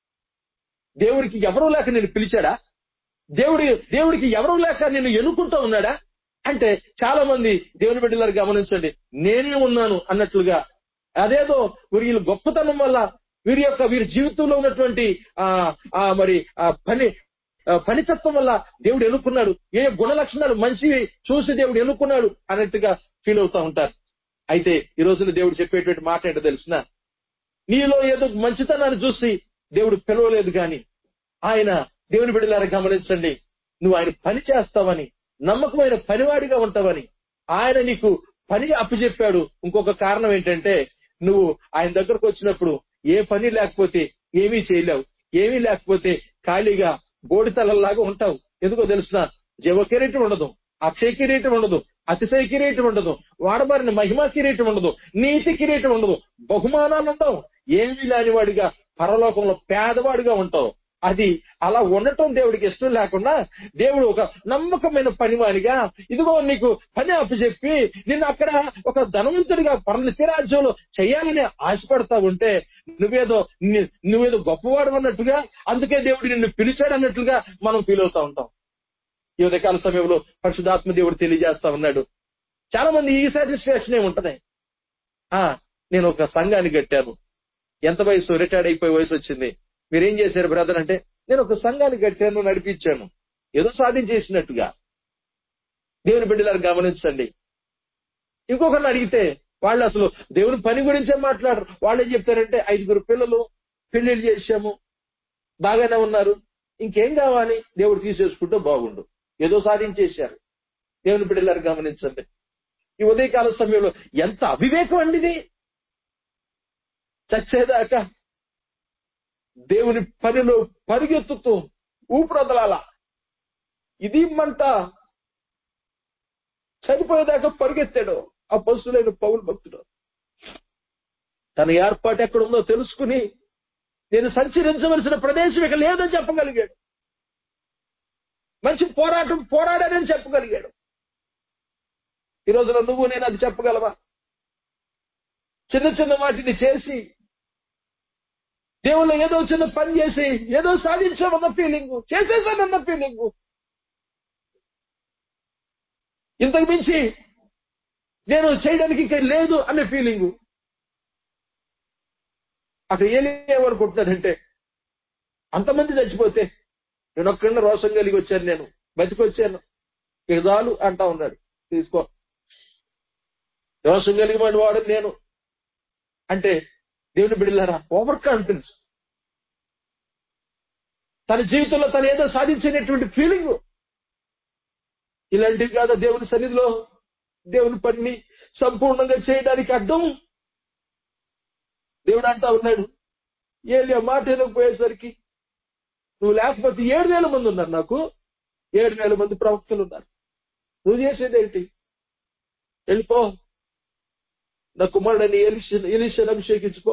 దేవుడికి ఎవరు లేక నేను పిలిచాడా దేవుడి దేవుడికి ఎవరు లేక నేను ఎన్నుకుంటూ ఉన్నాడా అంటే చాలా మంది దేవుని బిడ్డలారు గమనించండి నేనే ఉన్నాను అన్నట్లుగా అదేదో వీరి గొప్పతనం వల్ల వీరి యొక్క వీరి జీవితంలో ఉన్నటువంటి ఆ ఆ మరి ఆ పని ఆ పనితత్వం వల్ల దేవుడు ఎన్నుకున్నాడు ఏ గుణ లక్షణాలు మంచివి చూసి దేవుడు ఎన్నుకున్నాడు అన్నట్టుగా ఫీల్ అవుతా ఉంటారు అయితే ఈ రోజున దేవుడు చెప్పేటువంటి మాట ఏంటో తెలిసిన నీలో ఏదో మంచితనాన్ని చూసి దేవుడు పిలవలేదు గాని ఆయన దేవుని బిడ్డలారా గమనించండి నువ్వు ఆయన పని చేస్తావని నమ్మకమైన పనివాడిగా ఉంటావని ఆయన నీకు పని అప్పచెప్పాడు ఇంకొక కారణం ఏంటంటే నువ్వు ఆయన దగ్గరకు వచ్చినప్పుడు ఏ పని లేకపోతే ఏమీ చేయలేవు ఏమీ లేకపోతే ఖాళీగా బోడితలల్లాగా ఉంటావు ఎందుకో తెలుసిన జీవ కిరీటం ఉండదు అక్షయ కిరీటం ఉండదు అతిశయ కిరీటం ఉండదు వాడబారిన మహిమా కిరీటం ఉండదు నీతి కిరీటం ఉండదు బహుమానాలు ఉండవు ఏమీ లేనివాడిగా పరలోకంలో పేదవాడిగా ఉంటావు అది అలా ఉండటం దేవుడికి ఇష్టం లేకుండా దేవుడు ఒక నమ్మకమైన పనివానిగా ఇదిగో నీకు పని అప్పచెప్పి నిన్ను అక్కడ ఒక ధనవంతుడిగా పరమ రాజ్యంలో చేయాలని ఆశపడతా ఉంటే నువ్వేదో ని- నువ్వేదో గొప్పవాడు అన్నట్టుగా అందుకే దేవుడు నిన్ను పిలిచాడు అన్నట్లుగా మనం ఫీల్ అవుతా ఉంటాం ఈ ఉదయకాల సమయంలో పరిశుధాత్మ దేవుడు తెలియజేస్తా ఉన్నాడు చాలా మంది ఈ సాటిస్ఫాక్షన్ ఉంటది ఆ నేను ఒక సంఘాన్ని కట్టాను ఎంత వయసు రిటైర్డ్ అయిపోయి వయసు వచ్చింది మీరేం చేశారు బ్రదర్ అంటే నేను ఒక సంఘాన్ని కట్టాను నడిపించాను ఏదో సాధించేసినట్టుగా దేవుని బిడ్డలారు గమనించండి ఇంకొకరిని అడిగితే వాళ్ళు అసలు దేవుని పని గురించే మాట్లాడరు వాళ్ళు ఏం చెప్తారంటే ఐదుగురు పిల్లలు పెళ్లిళ్ళు చేశాము బాగానే ఉన్నారు ఇంకేం కావాలి దేవుడు తీసేసుకుంటే బాగుండు ఏదో సాధించేశారు దేవుని బిడ్డలారు గమనించండి ఈ ఉదయకాల సమయంలో ఎంత అవివేకం అండి ఇది చచ్చేదాకా దేవుని పనిలో పరిగెత్తుతూ ఊపిరదలాల ఇది మంట చనిపోయేదాకా పరిగెత్తాడు ఆ పశువులైన పౌరు భక్తుడు తన ఏర్పాటు ఎక్కడుందో తెలుసుకుని నేను సంచరించవలసిన ప్రదేశం ఇక లేదని చెప్పగలిగాడు మంచి పోరాటం పోరాడానని చెప్పగలిగాడు ఈ రోజున నువ్వు నేను అది చెప్పగలవా చిన్న చిన్న వాటిని చేసి దేవుళ్ళు ఏదో చిన్న పని చేసి ఏదో సాధించామన్న ఫీలింగ్ చేసేసానన్న ఫీలింగ్ ఇంతకు మించి నేను చేయడానికి ఇంకా లేదు అనే ఫీలింగ్ అక్కడ ఏం ఏమనుకుంటున్నానంటే అంతమంది చచ్చిపోతే నేను ఒక్కడిని రోషం కలిగి వచ్చాను నేను బతికొచ్చాను ఇక చాలు అంటా ఉన్నాడు తీసుకో రోషం కలిగిన వాడు నేను అంటే దేవుని బిడ్డలారా ఓవర్ కాన్ఫిడెన్స్ తన జీవితంలో తను ఏదో సాధించినటువంటి ఫీలింగ్ ఇలాంటివి కాదా దేవుని సన్నిధిలో దేవుని పనిని సంపూర్ణంగా చేయడానికి అడ్డం దేవుడు అంటా ఉన్నాడు ఏలియా మాట వినకపోయేసరికి నువ్వు లేకపోతే ఏడు వేల మంది ఉన్నారు నాకు ఏడు వేల మంది ప్రవక్తలు ఉన్నారు నువ్వు చేసేది ఏంటి వెళ్ళిపో నా కుమారుడని ఎలిష ఎలిషను అభిషేకించుకో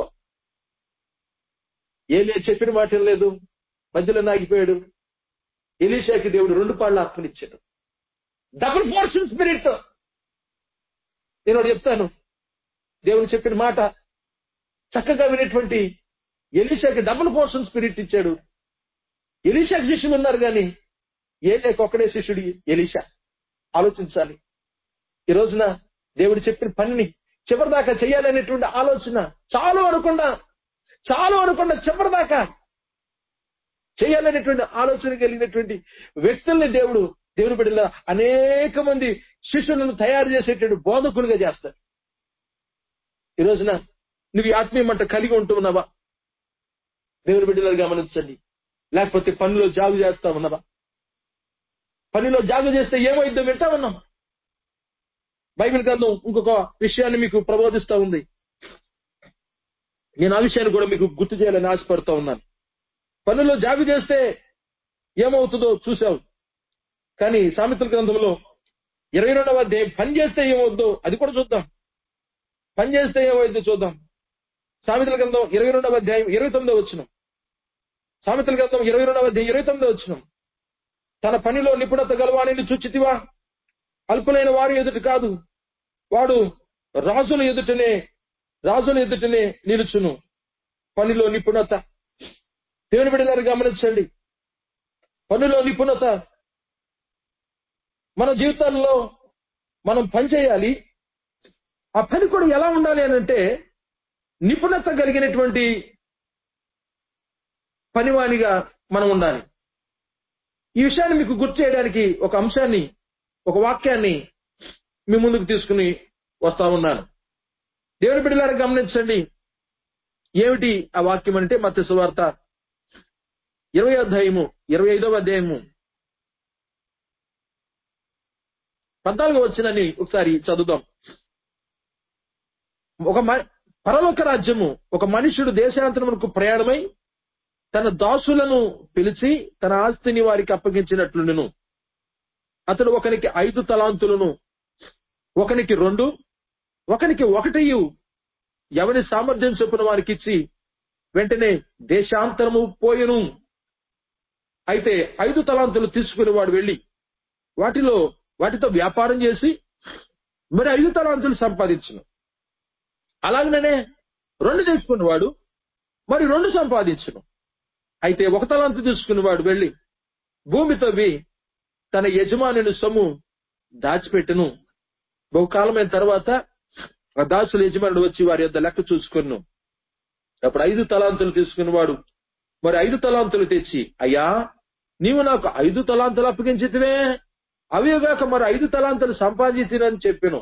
ఏలియా చెప్పిన మాట లేదు మధ్యలో నాగిపోయాడు ఎలీషాకి దేవుడు రెండు పాళ్ళ ఆత్మనిచ్చాడు డబుల్ పోర్షన్ స్పిరిట్ నేను ఒకటి చెప్తాను దేవుడు చెప్పిన మాట చక్కగా వినేటువంటి ఎలీషాకి డబుల్ పోర్షన్ స్పిరిట్ ఇచ్చాడు ఎలీషాకి శిష్యులు ఉన్నారు కానీ ఏలియాకి ఒక్కడే శిష్యుడు ఎలీషా ఆలోచించాలి ఈ రోజున దేవుడు చెప్పిన పనిని చివరిదాకా చేయాలనేటువంటి ఆలోచన చాలు అనకుండా చాలు అనకుండా చివరిదాకా చేయాలనేటువంటి ఆలోచన కలిగినటువంటి వ్యక్తుల్ని దేవుడు దేవుని బిడ్డల అనేక మంది శిష్యులను తయారు చేసేటువంటి బోధకులుగా చేస్తారు ఈ రోజున నువ్వు ఈ ఆత్మీయ మంట కలిగి ఉంటున్నావా దేవుని బిడ్డలు గమనించండి లేకపోతే పనిలో జాగు చేస్తా ఉన్నావా పనిలో జాగు చేస్తే ఏమైందో వింటా ఉన్నాం బైబిల్ గ్రంథం ఇంకొక విషయాన్ని మీకు ప్రబోధిస్తా ఉంది నేను ఆ విషయాన్ని కూడా మీకు గుర్తు చేయాలని ఆశపడుతూ ఉన్నాను పనుల్లో జాగు చేస్తే ఏమవుతుందో చూసావు కానీ సామెతల గ్రంథంలో ఇరవై రెండవ అధ్యాయం పని చేస్తే ఏమవుద్దో అది కూడా చూద్దాం పని చేస్తే ఏమవుద్దో చూద్దాం సామెతల గ్రంథం ఇరవై రెండవ అధ్యాయం ఇరవై తొమ్మిదో వచ్చిన సామెతల గ్రంథం ఇరవై రెండవ అధ్యాయం ఇరవై తొమ్మిదో వచ్చిన తన పనిలో నిపుణత గలవాణిని చూచితివా అల్పులైన వారి ఎదుట కాదు వాడు రాజుల ఎదుటనే రాజుల ఎదుటనే నిలుచును పనిలో నిపుణత దేవుని బిడ్డలారు గమనించండి పనిలో నిపుణత మన జీవితాల్లో మనం పని చేయాలి ఆ పని కూడా ఎలా ఉండాలి అని అంటే నిపుణత కలిగినటువంటి పనివానిగా మనం ఉండాలి ఈ విషయాన్ని మీకు గుర్తు చేయడానికి ఒక అంశాన్ని ఒక వాక్యాన్ని మీ ముందుకు తీసుకుని వస్తా ఉన్నాను దేవుని బిడ్డలారా గమనించండి ఏమిటి ఆ వాక్యం అంటే మత్స్య సువార్త ఇరవై అధ్యాయము ఇరవై ఐదవ అధ్యాయము పద్నాలుగు వచ్చినని ఒకసారి చదువుదాం ఒక మ- పరలోక రాజ్యము ఒక మనుషుడు దేశాంతరమునకు ప్రయాణమై తన దాసులను పిలిచి తన ఆస్తిని వారికి అప్పగించినట్లుండును అతడు ఒకనికి ఐదు తలాంతులను ఒకనికి రెండు ఒకనికి ఒకటియు ఎవరి సామర్థ్యం చొప్పున వారికి ఇచ్చి వెంటనే దేశాంతరము పోయెను అయితే ఐదు తలాంతులు తీసుకుని వాడు వెళ్ళి వాటిలో వాటితో వ్యాపారం చేసి మరి ఐదు తలాంతులు సంపాదించును అలాగనే రెండు తీసుకున్నవాడు మరి రెండు సంపాదించును అయితే ఒక తలాంతు తీసుకున్నవాడు వెళ్ళి భూమి తవ్వి తన యజమానుని సొమ్ము దాచిపెట్టును బహుకాలమైన తర్వాత ఆ దాసుల యజమానుడు వచ్చి వారి యొద్ద లెక్క చూసుకును అప్పుడు ఐదు తలాంతులు తీసుకున్నవాడు మరి ఐదు తలాంతులు తెచ్చి అయ్యా నీవు నాకు ఐదు తలాంతులు అప్పగించితివే అవిగాక మరి ఐదు తలాంతులు సంపాదించినని చెప్పాను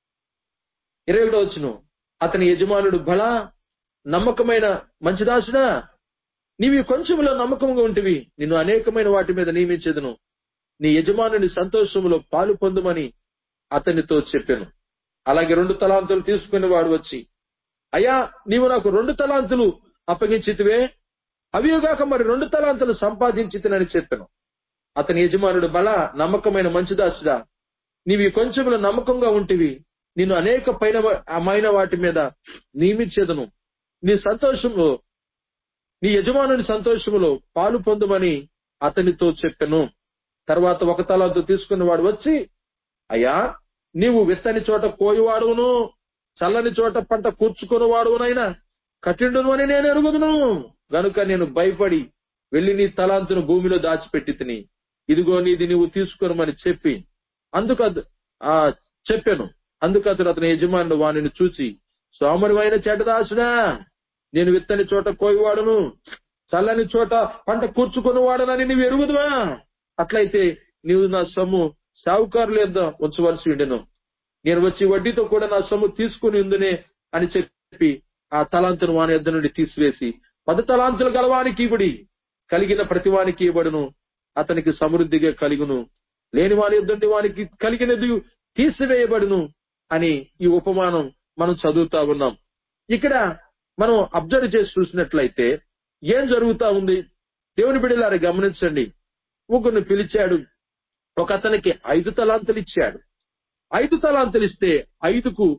ఇరవై ఒకటో వచ్చును అతని యజమానుడు బలా నమ్మకమైన మంచిదాసుడా నీవి కొంచెంలో నమ్మకంగా ఉంటివి నిన్ను అనేకమైన వాటి మీద నియమించదును నీ యజమానుని సంతోషములో పాలు పొందుమని అతనితో చెప్పాను అలాగే రెండు తలాంతులు తీసుకుని వాడు వచ్చి అయ్యా నీవు నాకు రెండు తలాంతులు అప్పగించితివే అవిగాక మరి రెండు తలాంతులు సంపాదించితినని చెప్పాను అతని యజమానుడు బల నమ్మకమైన మంచిదాసుడా నీవి కొంచెంలో నమ్మకంగా ఉంటివి నిన్ను అనేక పైన అమైన వాటి మీద నియమించేదను నీ సంతోషంలో నీ యజమానుని సంతోషములో పాలు పొందుమని అతనితో చెప్పెను తర్వాత ఒక తలాంతు తీసుకున్న వాడు వచ్చి అయ్యా నీవు విత్తని చోట కోయివాడును చల్లని చోట పంట కూర్చుకుని వాడునైనా కఠిండును అని నేను ఎరుగుదును గనుక నేను భయపడి వెళ్లి నీ తలాంతును భూమిలో దాచిపెట్టి తిని ఇదిగో నీది నీవు తీసుకురమని చెప్పి అందుకు అత- ఆ చెప్పాను అందుకు అతడు అతని యజమానుడు వానిని చూచి సోమరివైన చెడ్డదాసుడా నేను విత్తని చోట కోయివాడును చల్లని చోట పంట కూర్చుకుని వాడనని నీవు ఎరుగుదువా అట్లయితే నీవు నా సొమ్ము సావుకారులు యొద్ద ఉంచవలసి ఉండెను నేను వచ్చి వడ్డీతో కూడా నా సొమ్ము తీసుకుని ఉందునే అని చెప్పి ఆ తలాంతును వాని యొద్ద నుండి తీసివేసి పది తలాంతులు గలవానికి ఇవిడి కలిగిన ప్రతివానికి ఇవ్వడును అతనికి సమృద్ధిగా కలుగును లేని వాని యొద్ద నుండి వానికి కలిగినది తీసివేయబడును అని ఈ ఉపమానం మనం చదువుతా ఉన్నాం ఇక్కడ మనం అబ్జర్వ్ చేసి చూసినట్లయితే ఏం జరుగుతా ఉంది దేవుని బిడ్డలారా గమనించండి ముగ్గురిని పిలిచాడు ఒక అతనికి ఐదు తలాంతులు ఇచ్చాడు ఐదు తలాంతులు ఇస్తే ఐదుకు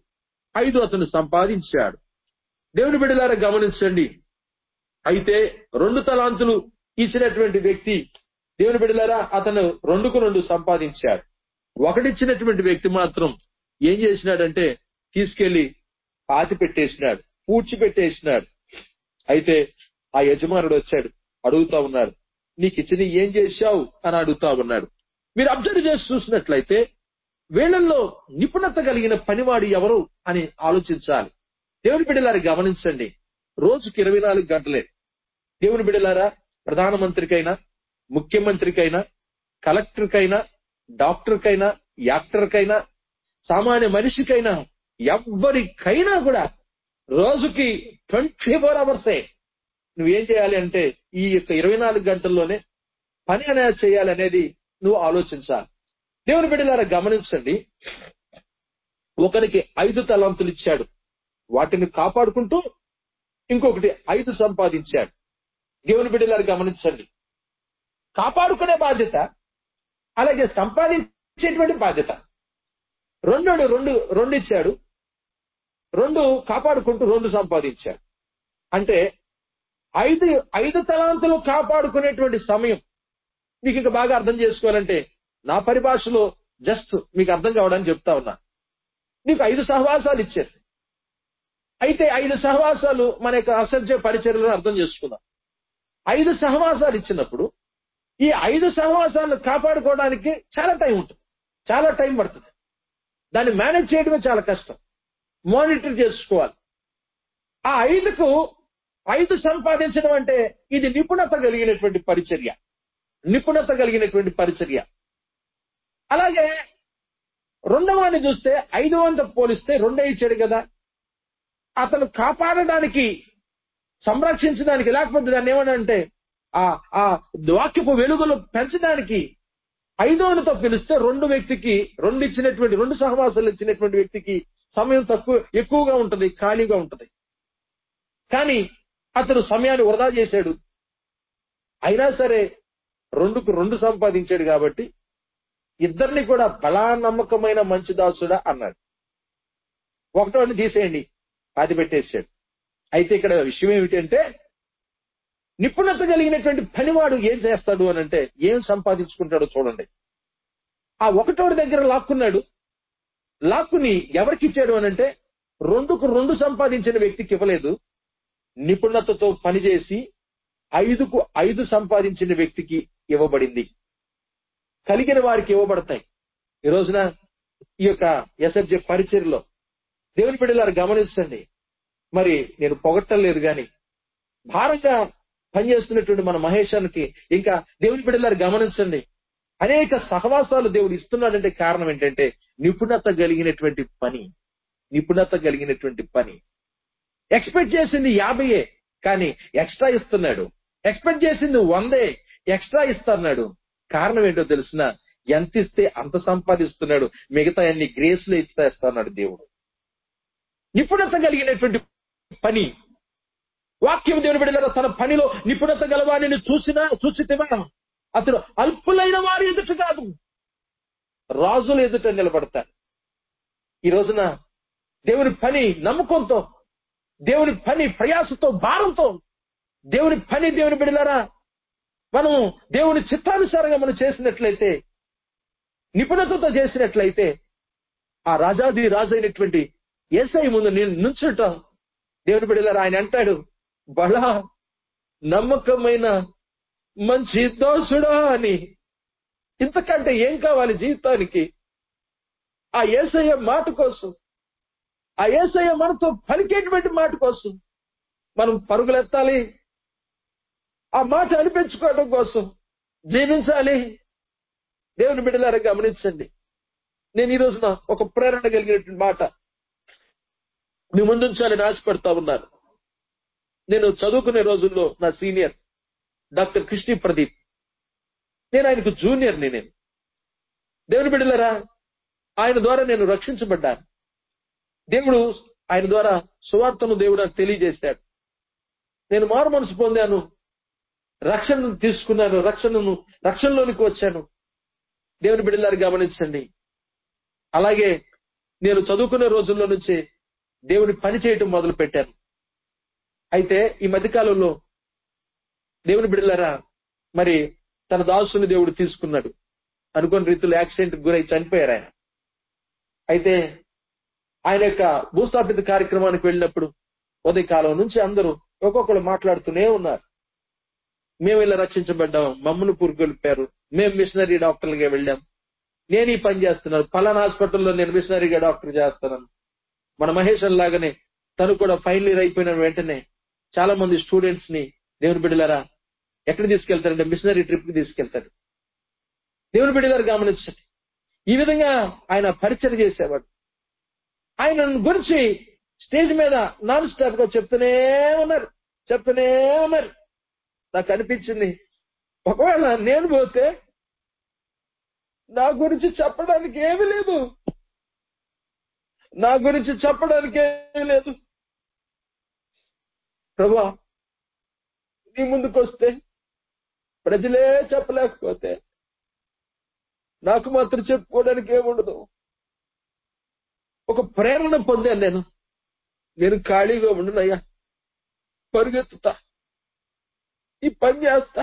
ఐదు అతను సంపాదించాడు దేవుని బిడ్డలారా గమనించండి అయితే రెండు తలాంతులు ఇచ్చినటువంటి వ్యక్తి దేవుని బిడ్డలారా అతను రెండుకు రెండు సంపాదించాడు ఒకటిచ్చినటువంటి వ్యక్తి మాత్రం ఏం చేసినాడంటే తీసుకెళ్లి పాతి పెట్టేసినాడు పూడ్చి పెట్టేసినాడు అయితే ఆ యజమానుడు వచ్చాడు అడుగుతా ఉన్నాడు నీకు ఇచ్చిన ఏం చేశావు అని అడుగుతా ఉన్నాడు మీరు అబ్జర్వ్ చేసి చూసినట్లయితే వీళ్ళల్లో నిపుణత కలిగిన పనివాడు ఎవరు అని ఆలోచించాలి దేవుని బిడ్డలారా గమనించండి రోజుకి ఇరవై నాలుగు గంటలే దేవుని బిడ్డలారా ప్రధానమంత్రికైనా ముఖ్యమంత్రికైనా కలెక్టర్కైనా డాక్టర్కైనా యాక్టర్కైనా సామాన్య మనిషికైనా ఎవ్వరికైనా కూడా రోజుకి ట్వంటీ ఫోర్ అవర్సే నువ్వేం చేయాలి అంటే ఈ యొక్క ఇరవై నాలుగు గంటల్లోనే పని అనేది చేయాలి అనేది నువ్వు ఆలోచించాలి దేవుని బిడ్డలారా గమనించండి ఒకరికి ఐదు తలంతులు ఇచ్చాడు వాటిని కాపాడుకుంటూ ఇంకొకటి ఐదు సంపాదించాడు దేవుని బిడ్డలారా గమనించండి కాపాడుకునే బాధ్యత అలాగే సంపాదించేటువంటి బాధ్యత రెండు రెండు రెండు ఇచ్చాడు రెండు కాపాడుకుంటూ రెండు సంపాదించాడు అంటే ఐదు ఐదు తలాంతులు కాపాడుకునేటువంటి సమయం మీకు ఇంకా బాగా అర్థం చేసుకోవాలంటే నా పరిభాషలో జస్ట్ మీకు అర్థం కావడానికి చెప్తా ఉన్నా నీకు ఐదు సహవాసాలు ఇచ్చారు అయితే ఐదు సహవాసాలు మన యొక్క అసత్య పరిచర్యలను అర్థం చేసుకుందాం ఐదు సహవాసాలు ఇచ్చినప్పుడు ఈ ఐదు సహవాసాలను కాపాడుకోవడానికి చాలా టైం ఉంటుంది చాలా టైం పడుతుంది దాన్ని మేనేజ్ చేయడమే చాలా కష్టం మానిటర్ చేసుకోవాలి ఆ ఐదుకు ఐదు సంపాదించడం అంటే ఇది నిపుణత కలిగినటువంటి పరిచర్య నిపుణత కలిగినటువంటి పరిచర్య అలాగే రెండవని చూస్తే ఐదు వంద పోలిస్తే రెండే ఇచ్చాడు కదా అతను కాపాడడానికి సంరక్షించడానికి లేకపోతే దాన్ని ఏమనంటే ఆ ఆ వాక్యపు వెలుగులు పెంచడానికి ఐదోనితో పిలిస్తే రెండు వ్యక్తికి రెండు ఇచ్చినటువంటి రెండు సహవాసాలు ఇచ్చినటువంటి వ్యక్తికి సమయం తక్కువ ఎక్కువగా ఉంటది ఖాళీగా ఉంటది కానీ అతను సమయాన్ని వృధా చేశాడు అయినా సరే రెండుకు రెండు సంపాదించాడు కాబట్టి ఇద్దరిని కూడా బలా నమ్మకమైన మంచి దాసుడా అన్నాడు ఒకటో తీసేయండి అది పెట్టేశాడు అయితే ఇక్కడ విషయం ఏమిటంటే నిపుణత కలిగినటువంటి పనివాడు ఏం చేస్తాడు అని అంటే ఏం సంపాదించుకుంటాడో చూడండి ఆ ఒకటోడి దగ్గర లాక్కున్నాడు లాక్కుని ఎవరికి ఇచ్చాడు అని అంటే రెండుకు రెండు సంపాదించిన వ్యక్తికి ఇవ్వలేదు నిపుణతతో పనిచేసి ఐదుకు ఐదు సంపాదించిన వ్యక్తికి ఇవ్వబడింది కలిగిన వారికి ఇవ్వబడతాయి ఈ రోజున ఈ యొక్క ఎస్ఎఫ్జే పరిచయలో దేవుని బిడ్డలారు గమనించండి మరి నేను పొగట్టలేదు గాని భారంగా పనిచేస్తున్నటువంటి మన మహేశానికి ఇంకా దేవుని బిడ్డలారు గమనించండి అనేక సహవాసాలు దేవుడు ఇస్తున్నాడంటే కారణం ఏంటంటే నిపుణత కలిగినటువంటి పని నిపుణత కలిగినటువంటి పని ఎక్స్పెక్ట్ చేసింది యాభైయే కానీ ఎక్స్ట్రా ఇస్తున్నాడు ఎక్స్పెక్ట్ చేసింది వందే ఎక్స్ట్రా ఇస్తున్నాడు కారణం ఏంటో తెలిసిన ఎంత ఇస్తే అంత సంపాదిస్తున్నాడు మిగతా అన్ని గ్రేస్లు ఇస్తాస్తున్నాడు దేవుడు నిపుణత కలిగినటువంటి పని వాక్యం దేవుని బిడ్డల తన పనిలో నిపుణత గలవాణిని చూసినా చూసితేవా అతడు అల్పులైన వారి ఎదుట కాదు రాజుల ఎదుట నిలబడతాడు ఈ రోజున దేవుని పని నమ్మకంతో దేవుని పని ప్రయాసతో భారంతో దేవుని పని దేవుని బిడలారా మనం దేవుని చిత్తానుసారంగా మనం చేసినట్లయితే నిపుణతతో చేసినట్లయితే ఆ రాజాది రాజు అయినటువంటి ఏసై ముందు నేను నుంచుంటాం దేవుని బిడ్డలారా ఆయన అంటాడు బలా నమ్మకమైన మంచి దోసుడా అని ఇంతకంటే ఏం కావాలి జీవితానికి ఆ ఏసయ్య మాట కోసం ఆ ఏసయ్య మనతో పలికేటువంటి మాట కోసం మనం పరుగులెత్తాలి ఆ మాట అనిపించుకోవడం కోసం జీవించాలి దేవుని బిడ్డలారా గమనించండి నేను ఈ రోజున ఒక ప్రేరణ కలిగినటువంటి మాట మీ ముందుంచాలని ఆశపడతా ఉన్నాను నేను చదువుకునే రోజుల్లో నా సీనియర్ డాక్టర్ కృష్ణి ప్రదీప్ నేను ఆయనకు జూనియర్ని నేను దేవుని బిడ్డలరా ఆయన ద్వారా నేను రక్షించబడ్డాను దేవుడు ఆయన ద్వారా సువార్తను దేవుడు నాకు తెలియజేశాడు నేను మారు మనసు పొందాను రక్షణను తీసుకున్నాను రక్షణను రక్షణలోనికి వచ్చాను దేవుని బిడ్డలారు గమనించండి అలాగే నేను చదువుకునే రోజుల్లో నుంచి దేవుని పని చేయటం మొదలు పెట్టాను అయితే ఈ మధ్యకాలంలో దేవుని బిడ్డలారా మరి తన దాసుని దేవుడు తీసుకున్నాడు అనుకోని రీతిలో యాక్సిడెంట్ గురై చనిపోయారు ఆయన అయితే ఆయన యొక్క భూస్థాపిత కార్యక్రమానికి వెళ్ళినప్పుడు ఉదయకాలం నుంచి అందరూ ఒక్కొక్కరు మాట్లాడుతూనే ఉన్నారు మేము ఇలా రక్షించబడ్డాం మమ్మల్ని పురుగొల్పారు మేము మిషనరీ డాక్టర్లుగా వెళ్ళాం నేను ఈ పని చేస్తున్నాను పలానా హాస్పిటల్లో నేను మిషనరీగా డాక్టర్ చేస్తున్నాను మన మహేష్ లాగానే తను కూడా ఫైనల్ ఇయర్ అయిపోయిన వెంటనే చాలా మంది స్టూడెంట్స్ ని దేవుని బిడ్డలారా ఎక్కడ తీసుకెళ్తారంటే మిషనరీ ట్రిప్ కి తీసుకెళ్తాడు దేవుని బిడ్డలారు గమనించండి ఈ విధంగా ఆయన పరిచయం చేసేవాడు ఆయన గురించి స్టేజ్ మీద నాన్ స్టాప్ గా చెప్తూనే ఉన్నారు చెప్తూనే ఉన్నారు నాకు అనిపించింది ఒకవేళ నేను పోతే నా గురించి చెప్పడానికి ఏమీ లేదు నా గురించి చెప్పడానికి ఏమీ లేదు ప్రభా నీ ముందుకు వస్తే ప్రజలే చెప్పలేకపోతే నాకు మాత్రం చెప్పుకోవడానికి ఏముండదు ఒక ప్రేరణ పొందాను నేను నేను ఖాళీగా ఉండనయ్యా పరుగెత్తుతా ఈ పని చేస్తా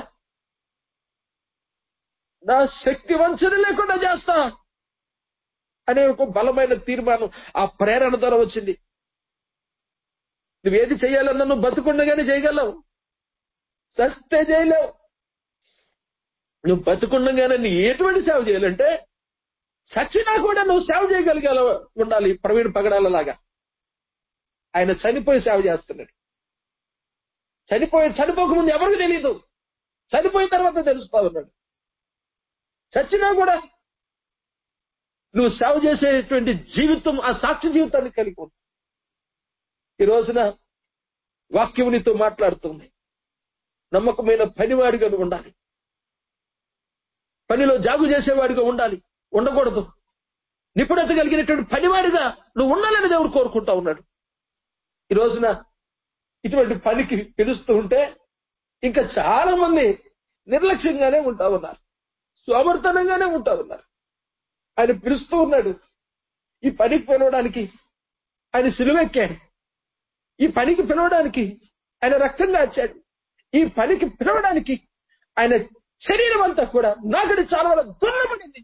నా శక్తి వంచన లేకుండా చేస్తా అనే ఒక బలమైన తీర్మానం ఆ ప్రేరణ ద్వారా వచ్చింది నువ్వేది చేయాలన్నా నువ్వు బతుకుండగానే చేయగలవు సస్తే చేయలేవు నువ్వు బతుకుండగానే నీ ఎటువంటి సేవ చేయాలంటే చచ్చినా కూడా నువ్వు సేవ చేయగలిగేలా ఉండాలి ప్రవీణ్ పగడాలలాగా ఆయన చనిపోయి సేవ చేస్తున్నాడు చనిపోయి చనిపోకముందు ఎవరికి తెలియదు చనిపోయిన తర్వాత తెలుస్తా ఉన్నాడు చచ్చినా కూడా నువ్వు సేవ చేసేటువంటి జీవితం ఆ సాక్షి జీవితాన్ని కలిగి ఉంది ఈ రోజున వాక్యం నీతో మాట్లాడుతుంది నమ్మకమైన పనివాడిగా నువ్వు ఉండాలి పనిలో జాగు చేసేవాడిగా ఉండాలి ఉండకూడదు నిపుణత కలిగినటువంటి పనివాడిగా నువ్వు ఉండాలని దేవుడు కోరుకుంటా ఉన్నాడు ఈ రోజున ఇటువంటి పనికి పిలుస్తూ ఉంటే ఇంకా చాలా మంది నిర్లక్ష్యంగానే ఉంటా ఉన్నారు సోమర్థనంగానే ఉంటా ఉన్నారు ఆయన పిలుస్తూ ఉన్నాడు ఈ పనికి పిలవడానికి ఆయన సిలువెక్కాడు ఈ పనికి పిలవడానికి ఆయన రక్తం కాచాడు ఈ పనికి పిలవడానికి ఆయన శరీరం అంతా కూడా నాగడి చాలా దున్నబడింది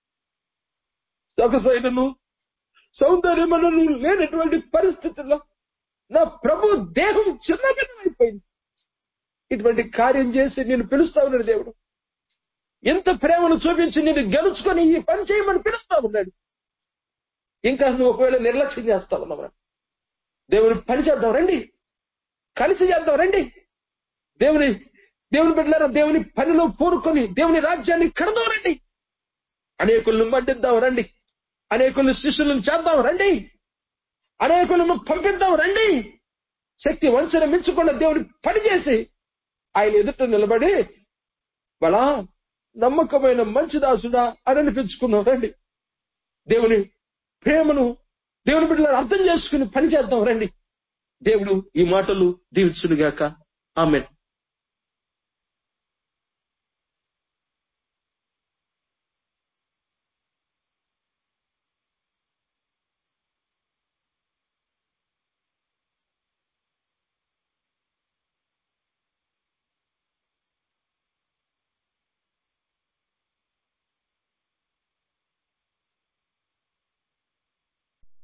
సొగసైనను సౌందర్యమనను లేనటువంటి పరిస్థితుల్లో నా ప్రభు దేహం చిన్నభిన్నమైపోయింది ఇటువంటి కార్యం చేసి నేను పిలుస్తా ఉన్నాడు దేవుడు ఎంత ప్రేమను చూపించి నేను గెలుచుకొని ఈ పని చేయమని పిలుస్తా ఉన్నాడు ఇంకా నువ్వు ఒకవేళ నిర్లక్ష్యం చేస్తా ఉన్నావు దేవుని పని చేద్దాం రండి కలిసి చేద్దాం రండి దేవుని దేవుని బిడ్డలారా దేవుని పనిలో పూరుకొని దేవుని రాజ్యాన్ని కడదాం రండి అనేకులను మడ్డిద్దాం రండి అనేకులను శిష్యులను చేద్దాం రండి అనేకులను పంపిద్దాం రండి శక్తి వంచన మించకుండా దేవుని పని చేసి ఆయన ఎదుట నిలబడి బలా నమ్మకమైన మంచి దాసుడా అని అనిపించుకుందాం రండి దేవుని ప్రేమను దేవుని బిడ్డలను అర్థం చేసుకుని పని చేద్దాం రండి దేవుడు ఈ మాటలు దీవించునుగాక ఆమెన్